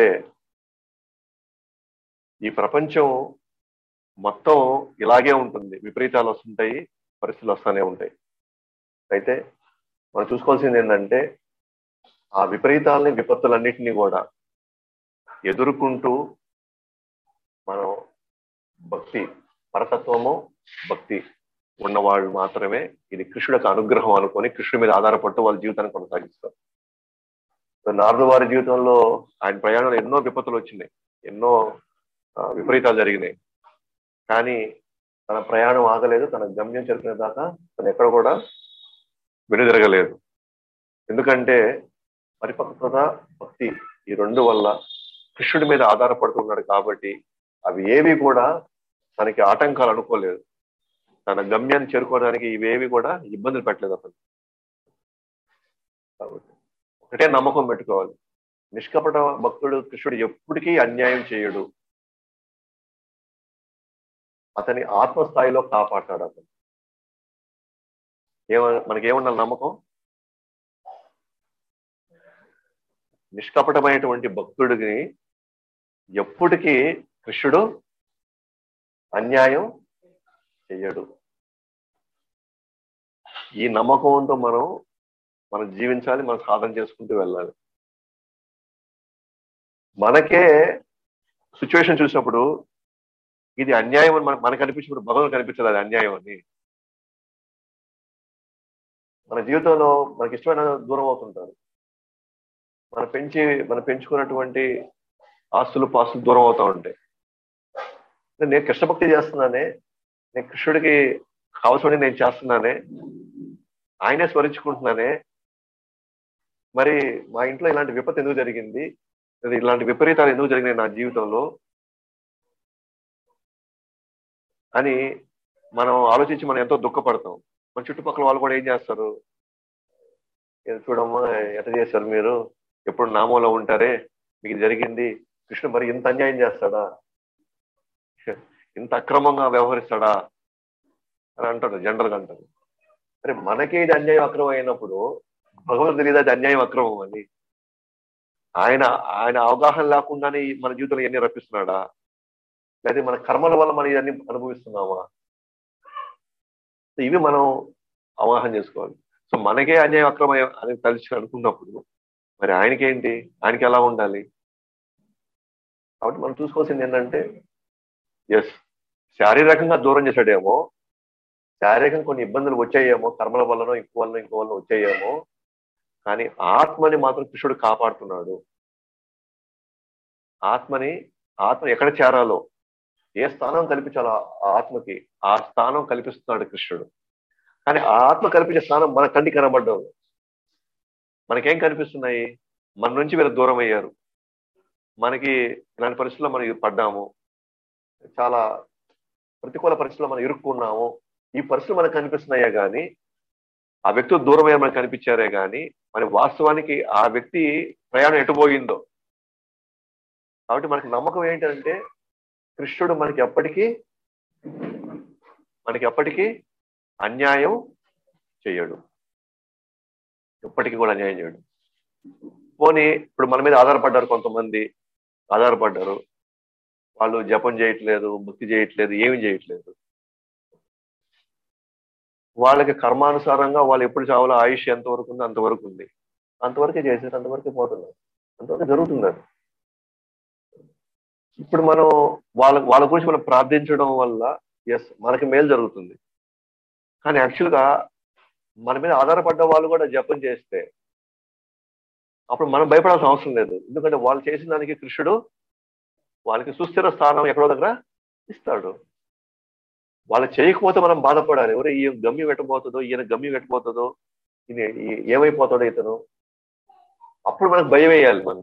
ఈ ప్రపంచం మొత్తం ఇలాగే ఉంటుంది విపరీతాలు వస్తుంటాయి పరిస్థితులు వస్తూనే ఉంటాయి అయితే మనం చూసుకోవాల్సింది ఏంటంటే ఆ విపరీతాలని విపత్తులన్నిటినీ కూడా ఎదుర్కొంటూ మనం భక్తి పరతత్వము భక్తి ఉన్నవాళ్ళు మాత్రమే ఇది కృష్ణుడి యొక్క అనుగ్రహం అనుకొని కృష్ణుడి మీద ఆధారపడుతూ వాళ్ళ జీవితాన్ని కొనసాగిస్తారు సో నారదు వారి జీవితంలో ఆయన ప్రయాణంలో ఎన్నో విపత్తులు వచ్చినాయి ఎన్నో ఆ, విపరీతాలు జరిగినాయి కానీ తన ప్రయాణం ఆగలేదు తన గమ్యం చేరుకునే దాకా తను ఎక్కడ కూడా వెనుదిరగలేదు ఎందుకంటే పరిపక్వత భక్తి ఈ రెండు వల్ల కృష్ణుడి మీద ఆధారపడుతున్నాడు కాబట్టి అవి ఏవి కూడా తనకి ఆటంకాలు అనుకోలేదు తన గమ్యాన్ని చేరుకోవడానికి ఇవేవి కూడా ఇబ్బందులు పెట్టలేదు అతను కాబట్టి ఒకటే నమ్మకం పెట్టుకోవాలి నిష్కపట భక్తుడు కృష్ణుడు ఎప్పటికీ అన్యాయం చేయడు అతని ఆత్మస్థాయిలో కాపాడతాడు అతను ఏమ మనకేమన్నా నమ్మకం నిష్కపటమైనటువంటి భక్తుడికి ఎప్పటికీ కృష్ణుడు అన్యాయం చెయ్యడు ఈ నమ్మకంతో మనం మనం జీవించాలి మనం సాధన చేసుకుంటూ వెళ్ళాలి మనకే సిచ్యువేషన్ చూసినప్పుడు ఇది అన్యాయం అని మనకు మనకు అనిపించినప్పుడు భగవంతుడు కనిపించదు అది అన్యాయం అని మన జీవితంలో మనకి ఇష్టమైన దూరం అవుతుంటారు మనం పెంచి మనం పెంచుకున్నటువంటి ఆస్తులు పాస్తులు దూరం అవుతా ఉంటాయి నేను కృష్ణభక్తి చేస్తున్నానే నేను కృష్ణుడికి కావాల్సిన నేను చేస్తున్నానే ఆయనే స్మరించుకుంటున్నానే మరి మా ఇంట్లో ఇలాంటి విపత్తు ఎందుకు జరిగింది లేదా ఇలాంటి విపరీతాలు ఎందుకు జరిగినాయి నా జీవితంలో అని మనం ఆలోచించి మనం ఎంతో దుఃఖపడతాం మన చుట్టుపక్కల వాళ్ళు కూడా ఏం చేస్తారు "ఏం చూడమ్మా ఎట్ట చేశారు మీరు ఎప్పుడు నామంలో ఉంటారే మీకు ఇది జరిగింది కృష్ణ మరి ఇంత అన్యాయం చేస్తాడా ఇంత అక్రమంగా వ్యవహరిస్తాడా అని అంటారు జనరల్గా అంటారు అరే మనకే ఇది అన్యాయం అక్రమం అయినప్పుడు భగవంతుడు తెలియదు అది అన్యాయం అక్రమం అని ఆయన ఆయన అవగాహన లేకుండానే ఈ మన జీవితంలో ఇవన్నీ రప్పిస్తున్నాడా లేదా మన కర్మల వల్ల మనం ఇవన్నీ అనుభవిస్తున్నామా సో ఇవి మనం అవగాహన చేసుకోవాలి సో మనకే అన్యాయం అక్రమం అని కలిసి అనుకున్నప్పుడు మరి ఆయనకేంటి ఆయనకి ఎలా ఉండాలి కాబట్టి మనం చూసుకోవాల్సింది ఏంటంటే ఎస్ శారీరకంగా దూరం చేశాడేమో శారీరకంగా కొన్ని ఇబ్బందులు వచ్చాయేమో కర్మల వల్లనో ఇంకో వల్ల ఇంకో వల్ల వచ్చాయేమో కానీ ఆత్మని మాత్రం కృష్ణుడు కాపాడుతున్నాడు ఆత్మని ఆత్మ ఎక్కడ చేరాలో ఏ స్థానం కల్పించాలో ఆ ఆత్మకి ఆ స్థానం కల్పిస్తున్నాడు కృష్ణుడు కానీ ఆ ఆత్మ కల్పించే స్థానం మన కంటి కనబడ్డం మనకేం కనిపిస్తున్నాయి మన నుంచి వీళ్ళు దూరం అయ్యారు మనకి ఇలాంటి పరిస్థితుల్లో మనం పడ్డాము చాలా ప్రతికూల పరిస్థితుల్లో మనం ఇరుక్కున్నాము ఈ పరిస్థితులు మనకు కనిపిస్తున్నాయే కానీ ఆ వ్యక్తులు దూరం అయ్యా మనకు కనిపించారే కానీ మరి వాస్తవానికి ఆ వ్యక్తి ప్రయాణం ఎటుపోయిందో కాబట్టి మనకి నమ్మకం ఏంటంటే కృష్ణుడు మనకి ఎప్పటికీ మనకి ఎప్పటికీ అన్యాయం చేయడు ఎప్పటికీ కూడా అన్యాయం చేయడు పోనీ ఇప్పుడు మన మీద ఆధారపడ్డారు కొంతమంది ఆధారపడ్డారు వాళ్ళు జపం చేయట్లేదు భక్తి చేయట్లేదు ఏమి చేయట్లేదు వాళ్ళకి కర్మానుసారంగా వాళ్ళు ఎప్పుడు చావాలో ఆయుష్ ఎంతవరకు ఉందో అంతవరకు ఉంది అంతవరకే చేసేది అంతవరకే పోతున్నారు అంతవరకు జరుగుతుంది అది ఇప్పుడు మనం వాళ్ళ వాళ్ళ గురించి మనం ప్రార్థించడం వల్ల ఎస్ మనకి మేలు జరుగుతుంది కానీ యాక్చువల్గా మన మీద ఆధారపడ్డ వాళ్ళు కూడా జపం చేస్తే అప్పుడు మనం భయపడాల్సిన అవసరం లేదు ఎందుకంటే వాళ్ళు చేసిన దానికి కృష్ణుడు వాళ్ళకి సుస్థిర స్థానం ఎక్కడో దగ్గర ఇస్తాడు వాళ్ళు చేయకపోతే మనం బాధపడాలి ఎవరు ఈ గమ్యం పెట్టబోతుందో ఈయన గమ్యం పెట్టబోతుందో ఈయన ఏమైపోతాడో ఇతను అప్పుడు మనకు భయం వేయాలి మనం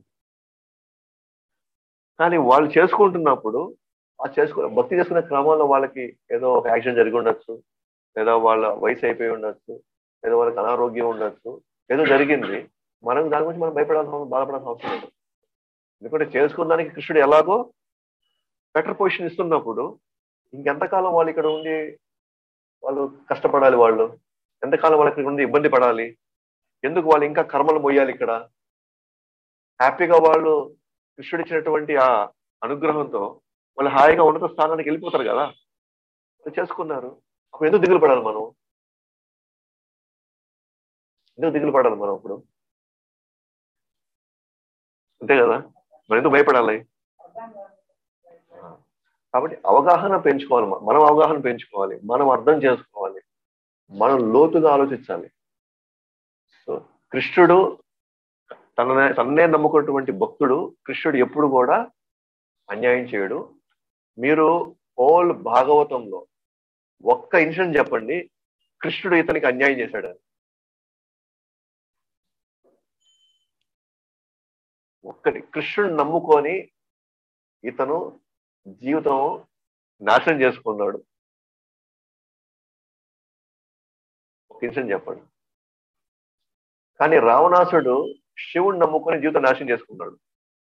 కానీ వాళ్ళు చేసుకుంటున్నప్పుడు ఆ చేసుకునే భక్తి చేసుకునే క్రమంలో వాళ్ళకి ఏదో ఒక యాక్సిడెంట్ జరిగి ఉండొచ్చు లేదా వాళ్ళ వయసు అయిపోయి ఉండొచ్చు ఏదో వాళ్ళకి అనారోగ్యం ఉండొచ్చు ఏదో జరిగింది మనం దాని గురించి మనం భయపడాల్సిన బాధపడాల్సిన అవసరం లేదు ఎందుకంటే చేసుకున్నానికి కృష్ణుడు ఎలాగో బెటర్ పొజిషన్ ఇస్తున్నప్పుడు ఇంకెంతకాలం వాళ్ళు ఇక్కడ ఉండి వాళ్ళు కష్టపడాలి వాళ్ళు ఎంతకాలం వాళ్ళు ఇక్కడ ఉండి ఇబ్బంది పడాలి ఎందుకు వాళ్ళు ఇంకా కర్మలు మొయ్యాలి ఇక్కడ హ్యాపీగా వాళ్ళు కృష్ణుడు ఇచ్చినటువంటి ఆ అనుగ్రహంతో వాళ్ళు హాయిగా ఉన్నత స్థానానికి వెళ్ళిపోతారు కదా చేసుకున్నారు అప్పుడు ఎందుకు దిగులు పడాలి మనం ఎందుకు దిగులు పడాలి మనం అప్పుడు అంతే కదా మరి ఎందుకు భయపడాలి కాబట్టి అవగాహన పెంచుకోవాలి మనం అవగాహన పెంచుకోవాలి మనం అర్థం చేసుకోవాలి మనం లోతుగా ఆలోచించాలి సో కృష్ణుడు తననే తన్నే నమ్ముకున్నటువంటి భక్తుడు కృష్ణుడు ఎప్పుడు కూడా అన్యాయం చేయడు మీరు హోల్ భాగవతంలో ఒక్క ఇన్సిడెంట్ చెప్పండి కృష్ణుడు ఇతనికి అన్యాయం చేశాడు ఒక్కటి కృష్ణుడు నమ్ముకొని ఇతను జీవితం నాశనం చేసుకున్నాడు ఒక ఇన్సిడెంట్ చెప్పండి కానీ రావణాసుడు శివుడు నమ్ముకొని జీవితం నాశనం చేసుకున్నాడు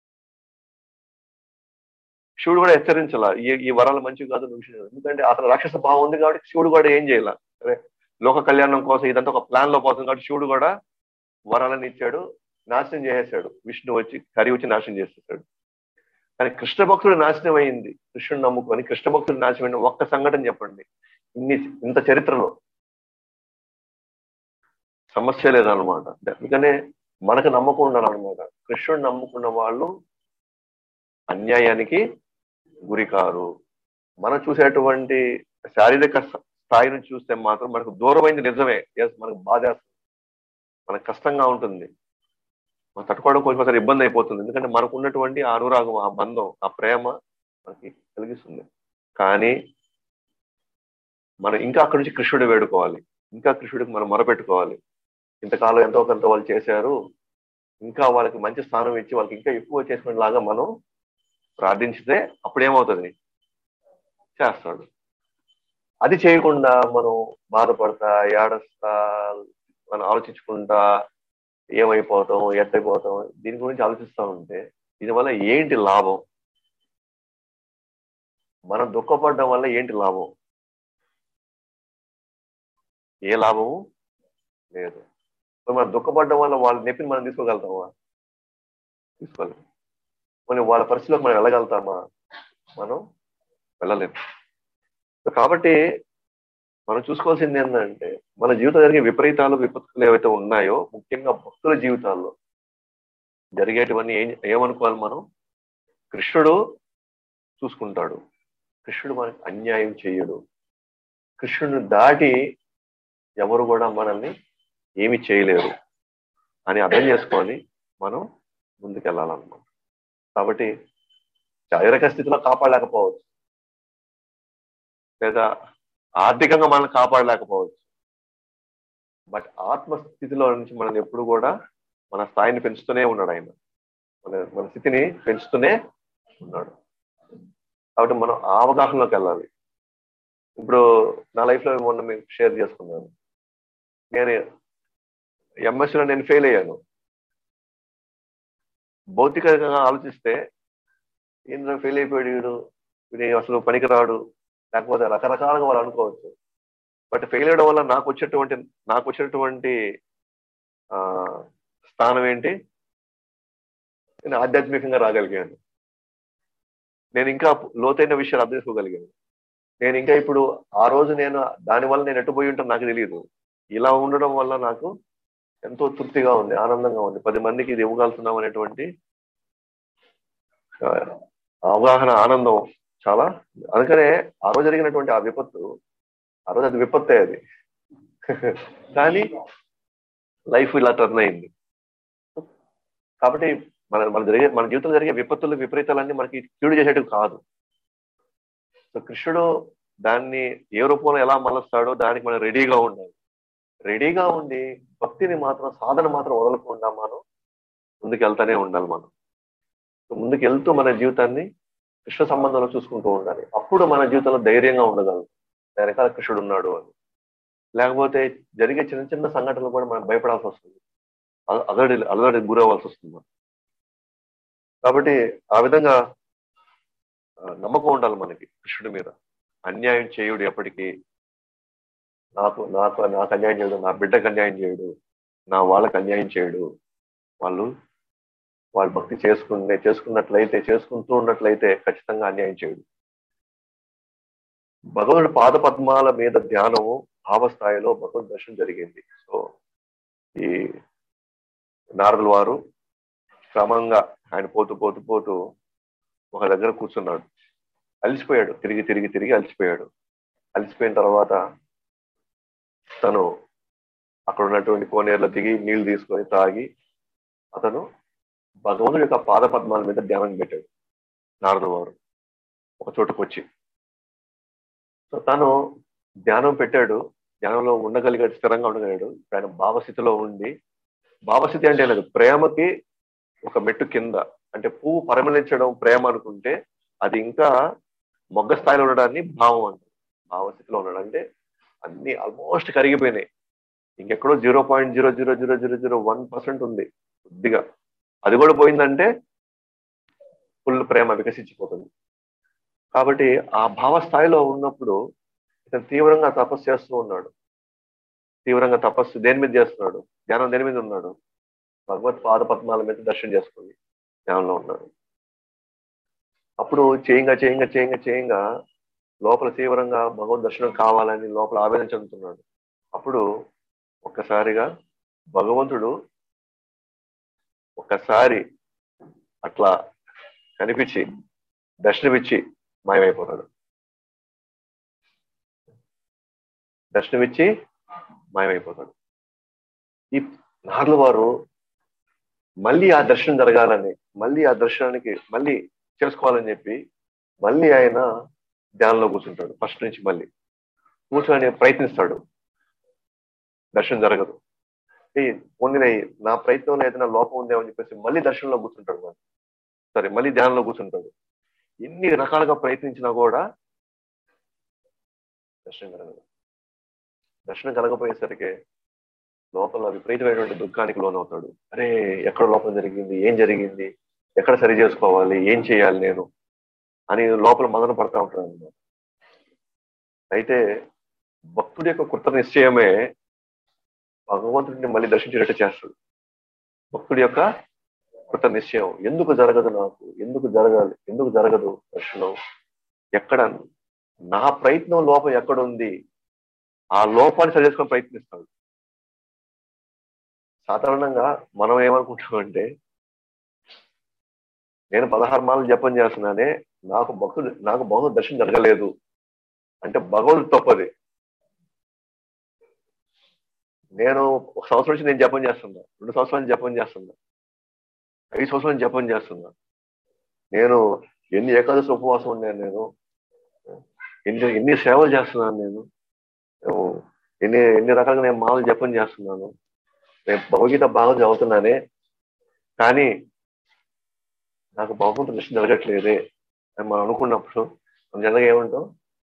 శివుడు కూడా హెచ్చరించాల ఈ ఈ వరాలు మంచివి కాదు నువ్వు ఎందుకంటే అతను రాక్షస భావం ఉంది కాబట్టి శివుడు కూడా ఏం చేయాల సరే లోక కళ్యాణం కోసం ఇదంతా ఒక ప్లాన్ లో పోతుంది కాబట్టి శివుడు కూడా వరాలను ఇచ్చాడు నాశనం చేసేసాడు విష్ణు వచ్చి కరి వచ్చి నాశనం చేసేసాడు కానీ కృష్ణ భక్తుడు నాశనం అయింది కృష్ణుడు నమ్ముకొని కృష్ణ భక్తుడు నాశనం అయిన ఒక్క సంఘటన చెప్పండి ఇన్ని ఇంత చరిత్రలో సమస్య లేదనమాట అందుకనే మనకు నమ్మకం ఉండాలన్నమాట కృష్ణుడు నమ్ముకున్న వాళ్ళు అన్యాయానికి గురి కారు మనం చూసేటువంటి శారీరక స్థాయిని చూస్తే మాత్రం మనకు దూరమైంది నిజమే ఎస్ మనకు బాధేస్తుంది మనకు కష్టంగా ఉంటుంది మనం తట్టుకోవడం కొంచెం ఇబ్బంది అయిపోతుంది ఎందుకంటే మనకు ఉన్నటువంటి ఆ అనురాగం ఆ బంధం ఆ ప్రేమ మనకి కలిగిస్తుంది కానీ మనం ఇంకా అక్కడి నుంచి కృష్ణుడు వేడుకోవాలి ఇంకా కృష్ణుడికి మనం మొరపెట్టుకోవాలి ఇంతకాలం ఎంతో కొంత వాళ్ళు చేశారు ఇంకా వాళ్ళకి మంచి స్థానం ఇచ్చి వాళ్ళకి ఇంకా ఎక్కువ చేసుకునేలాగా మనం ప్రార్థించితే అప్పుడు ఏమవుతుంది చేస్తాడు అది చేయకుండా మనం బాధపడతా ఏడస్తా మనం ఆలోచించుకుంటా ఏమైపోతాం ఎట్టయిపోతాం దీని గురించి ఆలోచిస్తూ ఉంటే దీనివల్ల ఏంటి లాభం మనం దుఃఖపడడం వల్ల ఏంటి లాభం ఏ లాభము లేదు మరి మనం దుఃఖపడడం వల్ల వాళ్ళ నొప్పిని మనం తీసుకోగలుగుతామా తీసుకోలేము మరి వాళ్ళ పరిస్థితిలోకి మనం వెళ్ళగలుగుతామా మనం వెళ్ళలేము సో కాబట్టి మనం చూసుకోవాల్సింది ఏంటంటే మన జీవితం జరిగే విపరీతాలు విపత్తులు ఏవైతే ఉన్నాయో ముఖ్యంగా భక్తుల జీవితాల్లో జరిగేటివన్నీ ఏం ఏమనుకోవాలి మనం కృష్ణుడు చూసుకుంటాడు కృష్ణుడు మనకి అన్యాయం చేయడు కృష్ణుడిని దాటి ఎవరు కూడా మనల్ని ఏమి చేయలేరు అని అర్థం చేసుకొని మనం ముందుకెళ్ళాలన్నమాట కాబట్టి శారీరక స్థితిలో కాపాడలేకపోవచ్చు లేదా ఆర్థికంగా మనల్ని కాపాడలేకపోవచ్చు బట్ ఆత్మస్థితిలో నుంచి మనల్ని ఎప్పుడు కూడా మన స్థాయిని పెంచుతూనే ఉన్నాడు ఆయన మన మన స్థితిని పెంచుతూనే ఉన్నాడు కాబట్టి మనం ఆ అవగాహనలోకి వెళ్ళాలి ఇప్పుడు నా లైఫ్ లో మొన్న మీకు షేర్ చేసుకున్నాను నేను ఎంఎస్లో నేను ఫెయిల్ అయ్యాను భౌతికంగా ఆలోచిస్తే ఏంద్ర ఫెయిల్ అయిపోయాడు వీడు వీడు అసలు పనికిరాడు లేకపోతే రకరకాలుగా వాళ్ళు అనుకోవచ్చు బట్ ఫెయిల్ అయ్యడం వల్ల నాకు వచ్చేటువంటి నాకు వచ్చేటువంటి ఆ స్థానం ఏంటి నేను ఆధ్యాత్మికంగా రాగలిగాను నేను ఇంకా లోతైన విషయాలు అర్థం చేసుకోగలిగాను నేను ఇంకా ఇప్పుడు ఆ రోజు నేను దానివల్ల నేను ఎట్టుపోయి ఉంటాను నాకు తెలియదు ఇలా ఉండడం వల్ల నాకు ఎంతో తృప్తిగా ఉంది ఆనందంగా ఉంది పది మందికి ఇది ఇవ్వగలుగుతున్నాం అనేటువంటి అవగాహన ఆనందం చాలా అందుకనే ఆ రోజు జరిగినటువంటి ఆ విపత్తు ఆ రోజు అది విపత్తే అది కానీ లైఫ్ ఇలా టర్న్ అయింది కాబట్టి మన మన జరిగే మన జీవితంలో జరిగే విపత్తులు విపరీతాలన్నీ మనకి కీడు చేసేటివి కాదు సో కృష్ణుడు దాన్ని ఏ రూపంలో ఎలా మలుస్తాడో దానికి మనం రెడీగా ఉండాలి రెడీగా ఉండి భక్తిని మాత్రం సాధన మాత్రం వదలకుండా మనం ముందుకు వెళ్తానే ఉండాలి మనం ముందుకు వెళ్తూ మన జీవితాన్ని కృష్ణ సంబంధంలో చూసుకుంటూ ఉండాలి అప్పుడు మన జీవితంలో ధైర్యంగా ఉండగలం వెనకాల కృష్ణుడు ఉన్నాడు అని లేకపోతే జరిగే చిన్న చిన్న సంఘటనలు కూడా మనం భయపడాల్సి వస్తుంది అలడి అలవాటు గురవ్వాల్సి వస్తుంది కాబట్టి ఆ విధంగా నమ్మకం ఉండాలి మనకి కృష్ణుడి మీద అన్యాయం చేయుడు ఎప్పటికీ నాకు నాకు నాకు అన్యాయం చేయడు నా బిడ్డకు అన్యాయం చేయడు నా వాళ్ళకి అన్యాయం చేయడు వాళ్ళు వాళ్ళు భక్తి చేసుకునే చేసుకున్నట్లయితే చేసుకుంటూ ఉన్నట్లయితే ఖచ్చితంగా అన్యాయం చేయడు భగవంతుడి పాద పద్మాల మీద ధ్యానము భావస్థాయిలో భగవద్ దర్శనం జరిగింది సో ఈ నారదుల వారు క్రమంగా ఆయన పోతూ పోతూ పోతూ ఒక దగ్గర కూర్చున్నాడు అలసిపోయాడు తిరిగి తిరిగి తిరిగి అలసిపోయాడు అలసిపోయిన తర్వాత తను అక్కడ ఉన్నటువంటి కోనేరులో దిగి నీళ్లు తీసుకొని తాగి అతను భగవంతుడి యొక్క పాద పద్మాల మీద ధ్యానం పెట్టాడు నారదు వారు ఒక చోటుకు వచ్చి సో తను ధ్యానం పెట్టాడు ధ్యానంలో ఉండగలిగాడు స్థిరంగా ఉండగలిగాడు ఆయన భావస్థితిలో ఉండి భావస్థితి అంటే లేదు ప్రేమకి ఒక మెట్టు కింద అంటే పువ్వు పరిమళించడం ప్రేమ అనుకుంటే అది ఇంకా మొగ్గ స్థాయిలో ఉండడాన్ని భావం అంటారు భావస్థితిలో ఉండడం అంటే అన్ని ఆల్మోస్ట్ కరిగిపోయినాయి ఇంకెక్కడో zero point zero zero zero zero zero one percent ఉంది కొద్దిగా అది కూడా పోయిందంటే ఫుల్ ప్రేమ వికసించిపోతుంది కాబట్టి ఆ భావ స్థాయిలో ఉన్నప్పుడు ఇతను తీవ్రంగా తపస్సు చేస్తూ ఉన్నాడు తీవ్రంగా తపస్సు దేని మీద చేస్తున్నాడు ధ్యానం దేని మీద ఉన్నాడు భగవత్ పాద పద్మాల మీద దర్శనం చేసుకుని ధ్యానంలో ఉన్నాడు అప్పుడు చేయంగా చేయంగా చేయంగా చేయంగా లోపల తీవ్రంగా భగవద్ దర్శనం కావాలని లోపల ఆవేదన చెందుతున్నాడు అప్పుడు ఒక్కసారిగా భగవంతుడు ఒక్కసారి అట్లా కనిపించి దర్శనమిచ్చి మాయమైపోతాడు దర్శనమిచ్చి మాయమైపోతాడు ఈ నార్ల వారు మళ్ళీ ఆ దర్శనం జరగాలని మళ్ళీ ఆ దర్శనానికి మళ్ళీ చేసుకోవాలని చెప్పి మళ్ళీ ఆయన ధ్యానంలో కూర్చుంటాడు ఫస్ట్ నుంచి మళ్ళీ కూర్చొని ప్రయత్నిస్తాడు దర్శనం జరగదు ఓన్లీ నా ప్రయత్నంలో ఏదైనా లోపం ఉందేమని చెప్పేసి మళ్ళీ దర్శనంలో కూర్చుంటాడు మరి సరే మళ్ళీ ధ్యానంలో కూర్చుంటాడు ఎన్ని రకాలుగా ప్రయత్నించినా కూడా దర్శనం కలగదు దర్శనం కలగపోయేసరికి లోపల విపరీతమైనటువంటి దుఃఖానికి లోనవుతాడు అరే ఎక్కడ లోపల జరిగింది ఏం జరిగింది ఎక్కడ సరి చేసుకోవాలి ఏం చేయాలి నేను అని లోపల మదన పడతా ఉంటాడు అనమాట అయితే భక్తుడి యొక్క కృత నిశ్చయమే భగవంతుడిని మళ్ళీ దర్శించేటట్టు చేస్తుంది భక్తుడి యొక్క కృత నిశ్చయం ఎందుకు జరగదు నాకు ఎందుకు జరగాలి ఎందుకు జరగదు దర్శనం ఎక్కడ నా ప్రయత్నం లోపం ఎక్కడుంది ఆ లోపాన్ని సరి చేసుకొని ప్రయత్నిస్తాడు సాధారణంగా మనం ఏమనుకుంటామంటే నేను పదహారు మాటలు జపం చేస్తున్నానే నాకు భక్తుడు నాకు భగవద్ దర్శనం జరగలేదు అంటే భగవంతుడు తప్పది నేను ఒక సంవత్సరం నుంచి నేను జపం చేస్తున్నా రెండు సంవత్సరాలు నుంచి జపం చేస్తున్నా ఐదు సంవత్సరాల నుంచి జపం చేస్తున్నా నేను ఎన్ని ఏకాదశి ఉపవాసం ఉన్నాను నేను ఎన్ని ఎన్ని సేవలు చేస్తున్నాను నేను ఎన్ని ఎన్ని రకాలుగా నేను మామూలు జపం చేస్తున్నాను నేను భగవద్గీత బాగా చదువుతున్నానే కానీ నాకు భగవంతుడు దృష్టి జరగట్లేదే అని మనం అనుకున్నప్పుడు మనం జనరల్గా ఏమంటాం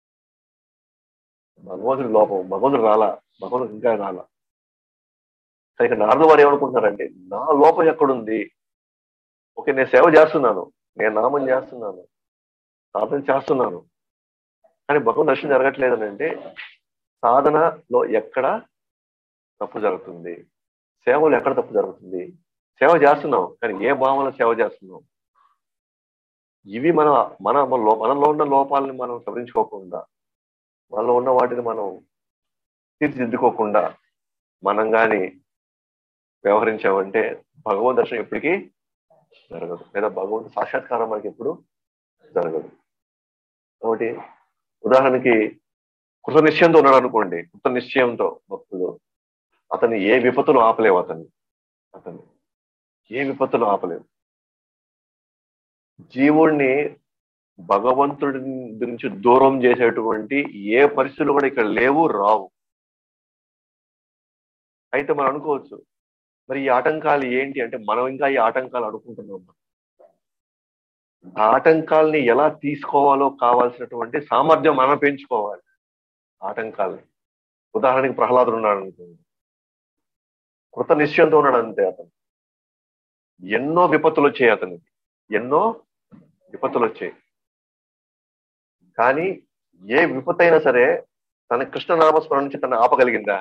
భగవంతుడి లోపం భగవంతుడు రాలా భగవంతుడు ఇంకా రాలా కానీ ఇక్కడ నారదు వారు ఏమనుకుంటున్నారంటే నా లోపం ఎక్కడుంది ఓకే నేను సేవ చేస్తున్నాను నేను నామం చేస్తున్నాను సాధన చేస్తున్నాను కానీ భగవంతు దర్శనం జరగట్లేదు అని అంటే సాధనలో ఎక్కడ తప్పు జరుగుతుంది సేవలో ఎక్కడ తప్పు జరుగుతుంది సేవ చేస్తున్నాం కానీ ఏ భావంలో సేవ చేస్తున్నాం ఇవి మన మన మనలో ఉన్న లోపాలని మనం సవరించుకోకుండా మనలో ఉన్న వాటిని మనం తీర్చిదిద్దుకోకుండా మనం కానీ వ్యవహరించామంటే భగవద్ దర్శనం ఎప్పటికీ జరగదు లేదా భగవంతు సాక్షాత్కారం మనకి ఎప్పుడు జరగదు కాబట్టి ఉదాహరణకి కృత నిశ్చయంతో ఉన్నాడు అనుకోండి కృత నిశ్చయంతో భక్తుడు అతన్ని ఏ విపత్తులు ఆపలేవు అతన్ని అతన్ని ఏ విపత్తులు ఆపలేవు జీవుణ్ణి భగవంతుడి నుంచి దూరం చేసేటువంటి ఏ పరిస్థితులు కూడా ఇక్కడ లేవు రావు అయితే మనం అనుకోవచ్చు మరి ఈ ఆటంకాలు ఏంటి అంటే మనం ఇంకా ఈ ఆటంకాలు అనుకుంటున్నాం ఆ ఆటంకాల్ని ఎలా తీసుకోవాలో కావాల్సినటువంటి సామర్థ్యం మనం పెంచుకోవాలి ఆటంకాల్ని ఉదాహరణకి ప్రహ్లాదుడు ఉన్నాడు అనుకోండి కృత నిశ్చయంతో ఉన్నాడు అంతే అతను ఎన్నో విపత్తులు వచ్చాయి అతనికి ఎన్నో విపత్తులు వచ్చాయి కానీ ఏ విపత్తు అయినా సరే తన కృష్ణనామస్మరణ నుంచి తను ఆపగలిగిందా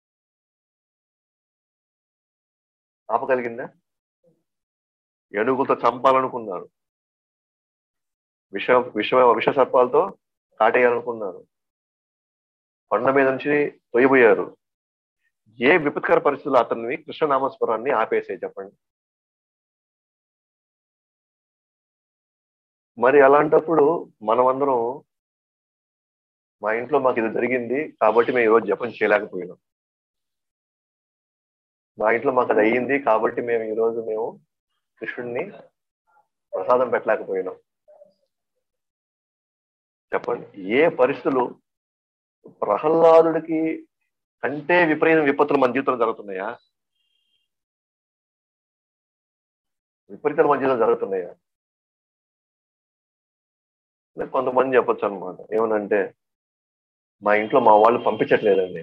ఆపగలిగిందా ఏనుగులతో చంపాలనుకున్నారు విష విష విష సర్పాలతో కాటేయాలనుకున్నారు కొండ మీద నుంచి తొయ్యబోయారు ఏ విపత్కర పరిస్థితుల్లో అతన్ని కృష్ణనామస్మరాన్ని ఆపేసాయి చెప్పండి మరి అలాంటప్పుడు మనమందరం మా ఇంట్లో మాకు ఇది జరిగింది కాబట్టి మేము ఈరోజు జపం చేయలేకపోయినాం మా ఇంట్లో మాకు అది అయ్యింది కాబట్టి మేము ఈరోజు మేము కృష్ణుడిని ప్రసాదం పెట్టలేకపోయినాం చెప్పండి ఏ పరిస్థితులు ప్రహ్లాదుడికి కంటే విపరీత విపత్తులు మన జీవితంలో జరుగుతున్నాయా విపరీతాలు మన జీవితంలో జరుగుతున్నాయా కొంతమంది చెప్పొచ్చు అనమాట ఏమనంటే మా ఇంట్లో మా వాళ్ళు పంపించట్లేదండి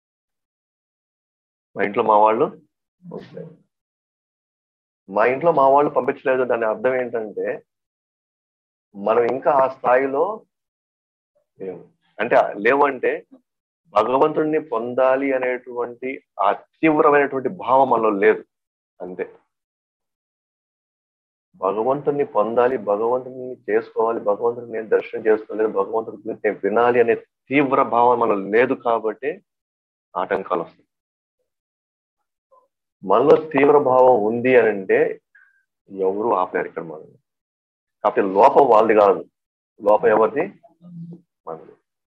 మా ఇంట్లో మా వాళ్ళు మా ఇంట్లో మా వాళ్ళు పంపించలేదు దాని అర్థం ఏంటంటే మనం ఇంకా ఆ స్థాయిలో లేవు అంటే లేవంటే భగవంతుడిని పొందాలి అనేటువంటి ఆ తీవ్రమైనటువంటి భావం మనలో లేదు అంతే భగవంతుడిని పొందాలి భగవంతుడిని చేసుకోవాలి భగవంతుడిని నేను దర్శనం చేసుకోలేదు భగవంతుడి గురించి నేను వినాలి అనే తీవ్ర భావం మనలో లేదు కాబట్టి ఆటంకాలు వస్తాయి మనలో తీవ్ర భావం ఉంది అని అంటే ఎవరు ఆపలేరు ఇక్కడ మనం కాకపోతే లోపం వాళ్ళది కాదు లోపం ఎవరిది మనది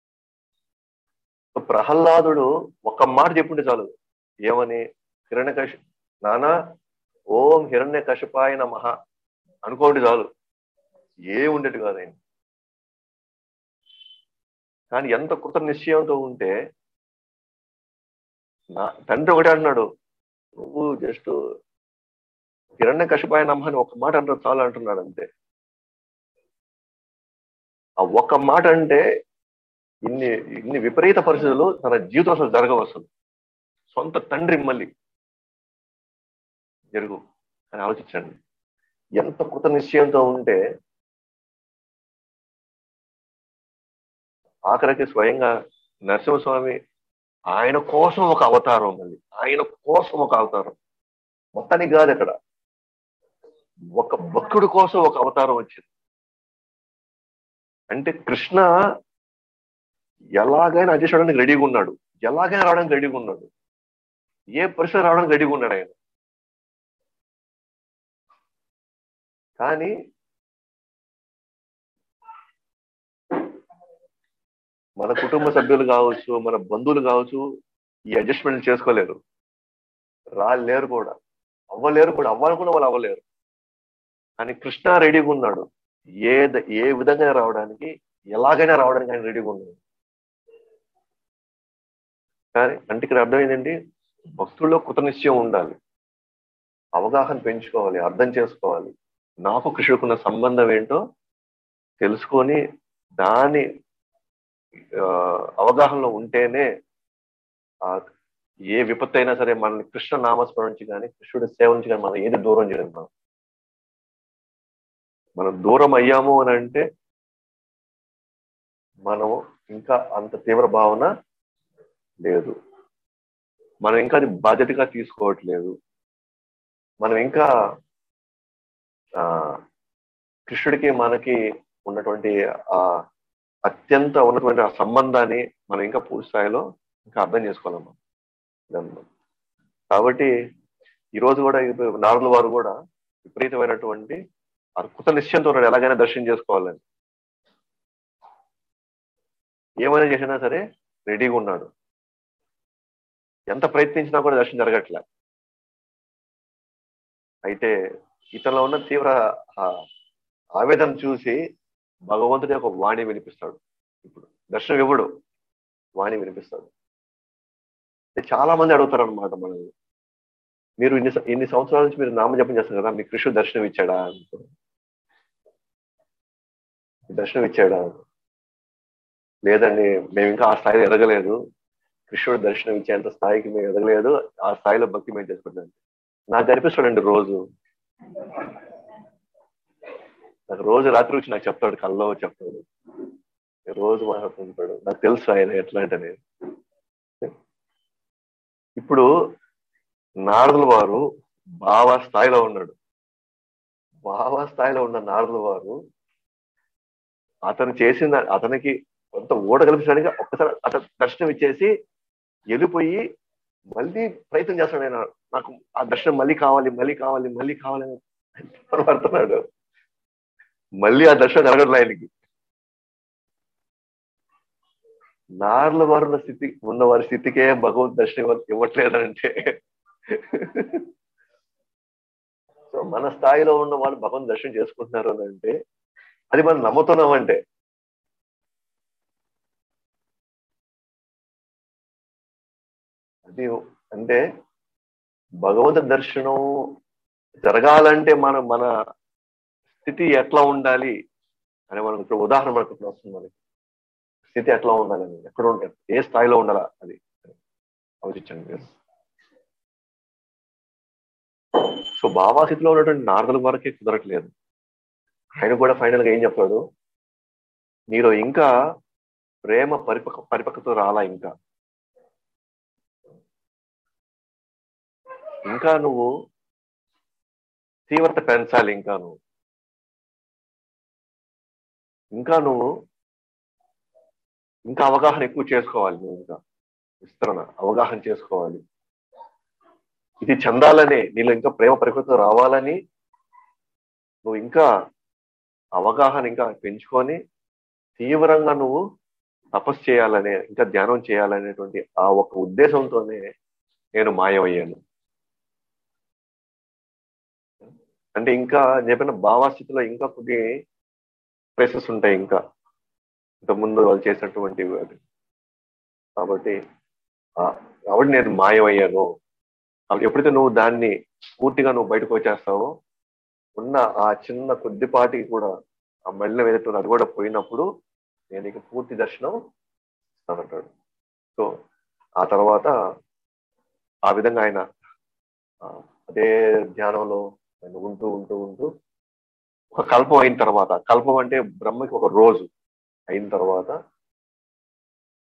ప్రహ్లాదుడు ఒక్క మాట చెప్పుంటే చాలు ఏమని హిరణ్య కశ నానా ఓం హిరణ్య కశపాయ నమః అనుకోండి చాలు ఏ ఉండేది కాదు ఆయన కానీ ఎంత కృత నిశ్చయంతో ఉంటే నా తండ్రి ఒకటే అంటున్నాడు నువ్వు జస్ట్ హిరణ్య కశపాయ నమ్మ అని ఒక మాట అంటారు చాలు అంటున్నాడు అంతే ఆ ఒక్క మాట అంటే ఇన్ని ఇన్ని విపరీత పరిస్థితులు తన జీవితం అసలు జరగవు అసలు సొంత తండ్రి మళ్ళీ జరుగు అని ఆలోచించండి ఎంత కృత నిశ్చయంతో ఉంటే ఆఖరికి స్వయంగా నరసింహస్వామి ఆయన కోసం ఒక అవతారం మళ్ళీ ఆయన కోసం ఒక అవతారం మొత్తానికి కాదు అక్కడ ఒక భక్తుడి కోసం ఒక అవతారం వచ్చింది అంటే కృష్ణ ఎలాగైనా అడ్జస్ట్ అవడానికి రెడీగా ఉన్నాడు ఎలాగైనా రావడానికి రెడీగా ఉన్నాడు ఏ పరిస్థితి రావడానికి రెడీగా ఉన్నాడు ఆయన కానీ మన కుటుంబ సభ్యులు కావచ్చు మన బంధువులు కావచ్చు ఈ అడ్జస్ట్మెంట్ చేసుకోలేరు రాలేరు కూడా అవ్వలేరు కూడా అవ్వాలనుకున్న వాళ్ళు అవ్వలేరు కానీ కృష్ణ రెడీగా ఉన్నాడు ఏ ద- ఏ విధంగా రావడానికి ఎలాగైనా రావడానికి ఆయన రెడీగా ఉన్నాడు కానీ అంటే ఇక్కడ అర్థం ఏంటంటే భక్తుల్లో కృతనిశ్చయం ఉండాలి అవగాహన పెంచుకోవాలి అర్థం చేసుకోవాలి నాకు కృష్ణుడుకున్న సంబంధం ఏంటో తెలుసుకొని దాని ఆ, అవగాహనలో ఉంటేనే ఆ ఏ విపత్తు అయినా సరే మనల్ని కృష్ణ నామస్మరణ నుంచి కానీ కృష్ణుడి సేవ నుంచి కానీ మనం ఏది దూరం చేయడం మనం మనం దూరం అయ్యాము అని అంటే మనం ఇంకా అంత తీవ్ర భావన లేదు మనం ఇంకా అది బాధ్యతగా తీసుకోవట్లేదు మనం ఇంకా ఆ కృష్ణుడికి మనకి ఉన్నటువంటి ఆ అత్యంత ఉన్నటువంటి ఆ సంబంధాన్ని మనం ఇంకా పూర్తి స్థాయిలో ఇంకా అర్థం చేసుకోవాలమ్మా ఇదన్నమాట. కాబట్టి ఈ రోజు కూడా ఇప్పుడు నారదుల వారు కూడా విపరీతమైనటువంటి ఆ కృత నిశ్చయంతో ఉన్నాడు ఎలాగైనా దర్శనం చేసుకోవాలని ఏమైనా చేసినా సరే రెడీగా ఉన్నాడు ఎంత ప్రయత్నించినా కూడా దర్శనం జరగట్లే అయితే ఇతనిలో ఉన్న తీవ్ర ఆ, ఆవేదన చూసి భగవంతుడి ఒక వాణి వినిపిస్తాడు ఇప్పుడు దర్శనం ఇవ్వడు వాణి వినిపిస్తాడు అంటే చాలా మంది అడుగుతారు అనమాట మనల్ని మీరు ఇన్ని స- ఇన్ని సంవత్సరాల నుంచి మీరు నామజపం చేస్తారు కదా మీ కృష్ణుడు దర్శనం ఇచ్చాడా అనుకో. దర్శనం ఇచ్చాడా లేదండి మేము ఇంకా ఆ స్థాయిలో ఎదగలేదు కృష్ణుడు దర్శనం ఇచ్చేంత స్థాయికి మేము ఎదగలేదు ఆ స్థాయిలో భక్తి మేము చేసుకుంటాం నాకు కనిపిస్తాడండి రోజు నాకు రోజు రాత్రి వచ్చి నాకు చెప్తాడు కల్లో చెప్తాడు రోజు మాట్లాడుతుంటాడు నాకు తెలుసు ఆయన ఎట్లాంటనే ఇప్పుడు నారదుల వారు భావ స్థాయిలో ఉన్నాడు భావ స్థాయిలో ఉన్న నారదుల వారు అతను చేసిన అతనికి కొంత ఓడ కల్పించడానికి ఒక్కసారి అతను దర్శనం ఇచ్చేసి వెళ్ళిపోయి మళ్ళీ ప్రయత్నం చేస్తాడు ఆయన నాకు ఆ దర్శనం మళ్ళీ కావాలి మళ్ళీ కావాలి మళ్ళీ కావాలి అని పడుతున్నాడు మళ్ళీ ఆ దర్శనం జరగడం ఆయనకి నార్ల వారు ఉన్న స్థితి ఉన్న వారి స్థితికే భగవంత్ దర్శనం ఇవ్వ- ఇవ్వట్లేదంటే సో మన స్థాయిలో ఉన్న వాళ్ళు భగవంత్ దర్శనం చేసుకుంటున్నారు అని అంటే అది మనం నమ్ముతున్నామంటే అది అంటే భగవంతు దర్శనం జరగాలంటే మనం మన స్థితి ఎట్లా ఉండాలి అని మనకు ఇప్పుడు ఉదాహరణ మనకు ఇప్పుడు వస్తుంది మనకి స్థితి ఎట్లా ఉండాలని ఎక్కడ ఉండాలి ఏ స్థాయిలో ఉండాలా అది ఆలోచించండి సో బాబా స్థితిలో ఉన్నటువంటి నారదుల వరకే కుదరట్లేదు ఆయన కూడా ఫైనల్ గా ఏం చెప్పాడు మీరు ఇంకా ప్రేమ పరిపక్వ పరిపక్వత రాలా ఇంకా ఇంకా నువ్వు తీవ్రత పెంచాలి ఇంకా నువ్వు ఇంకా నువ్వు ఇంకా అవగాహన ఎక్కువ చేసుకోవాలి నువ్వు ఇంకా విస్తరణ అవగాహన చేసుకోవాలి ఇది చెందాలని నీలో ఇంకా ప్రేమ పరిపక్వత రావాలని నువ్వు ఇంకా అవగాహన ఇంకా పెంచుకొని తీవ్రంగా నువ్వు తపస్సు చేయాలనే ఇంకా ధ్యానం చేయాలనేటువంటి ఆ ఒక ఉద్దేశంతోనే నేను మాయమయ్యాను అంటే ఇంకా నేను చెప్పిన భావాస్థితిలో ఇంకా కొన్ని ప్లేసెస్ ఉంటాయి ఇంకా ఇంతకుముందు వాళ్ళు చేసినటువంటి అది. కాబట్టి ఆ- కాబట్టి నేను మాయమయ్యాను కాబట్టి ఎప్పుడైతే నువ్వు దాన్ని పూర్తిగా నువ్వు బయటకు వచ్చేస్తావో ఉన్న ఆ చిన్న కొద్దిపాటి కూడా ఆ మళ్ళీ ఏదైతే ఉందో అది కూడా పోయినప్పుడు నేను ఇక పూర్తి దర్శనం ఇస్తానంటాడు సో ఆ తర్వాత ఆ విధంగా ఆయన ఆ, అదే ధ్యానంలో ఆయన ఉంటూ ఉంటూ ఉంటూ ఒక కల్పం అయిన తర్వాత కల్పం అంటే బ్రహ్మకి ఒక రోజు అయిన తర్వాత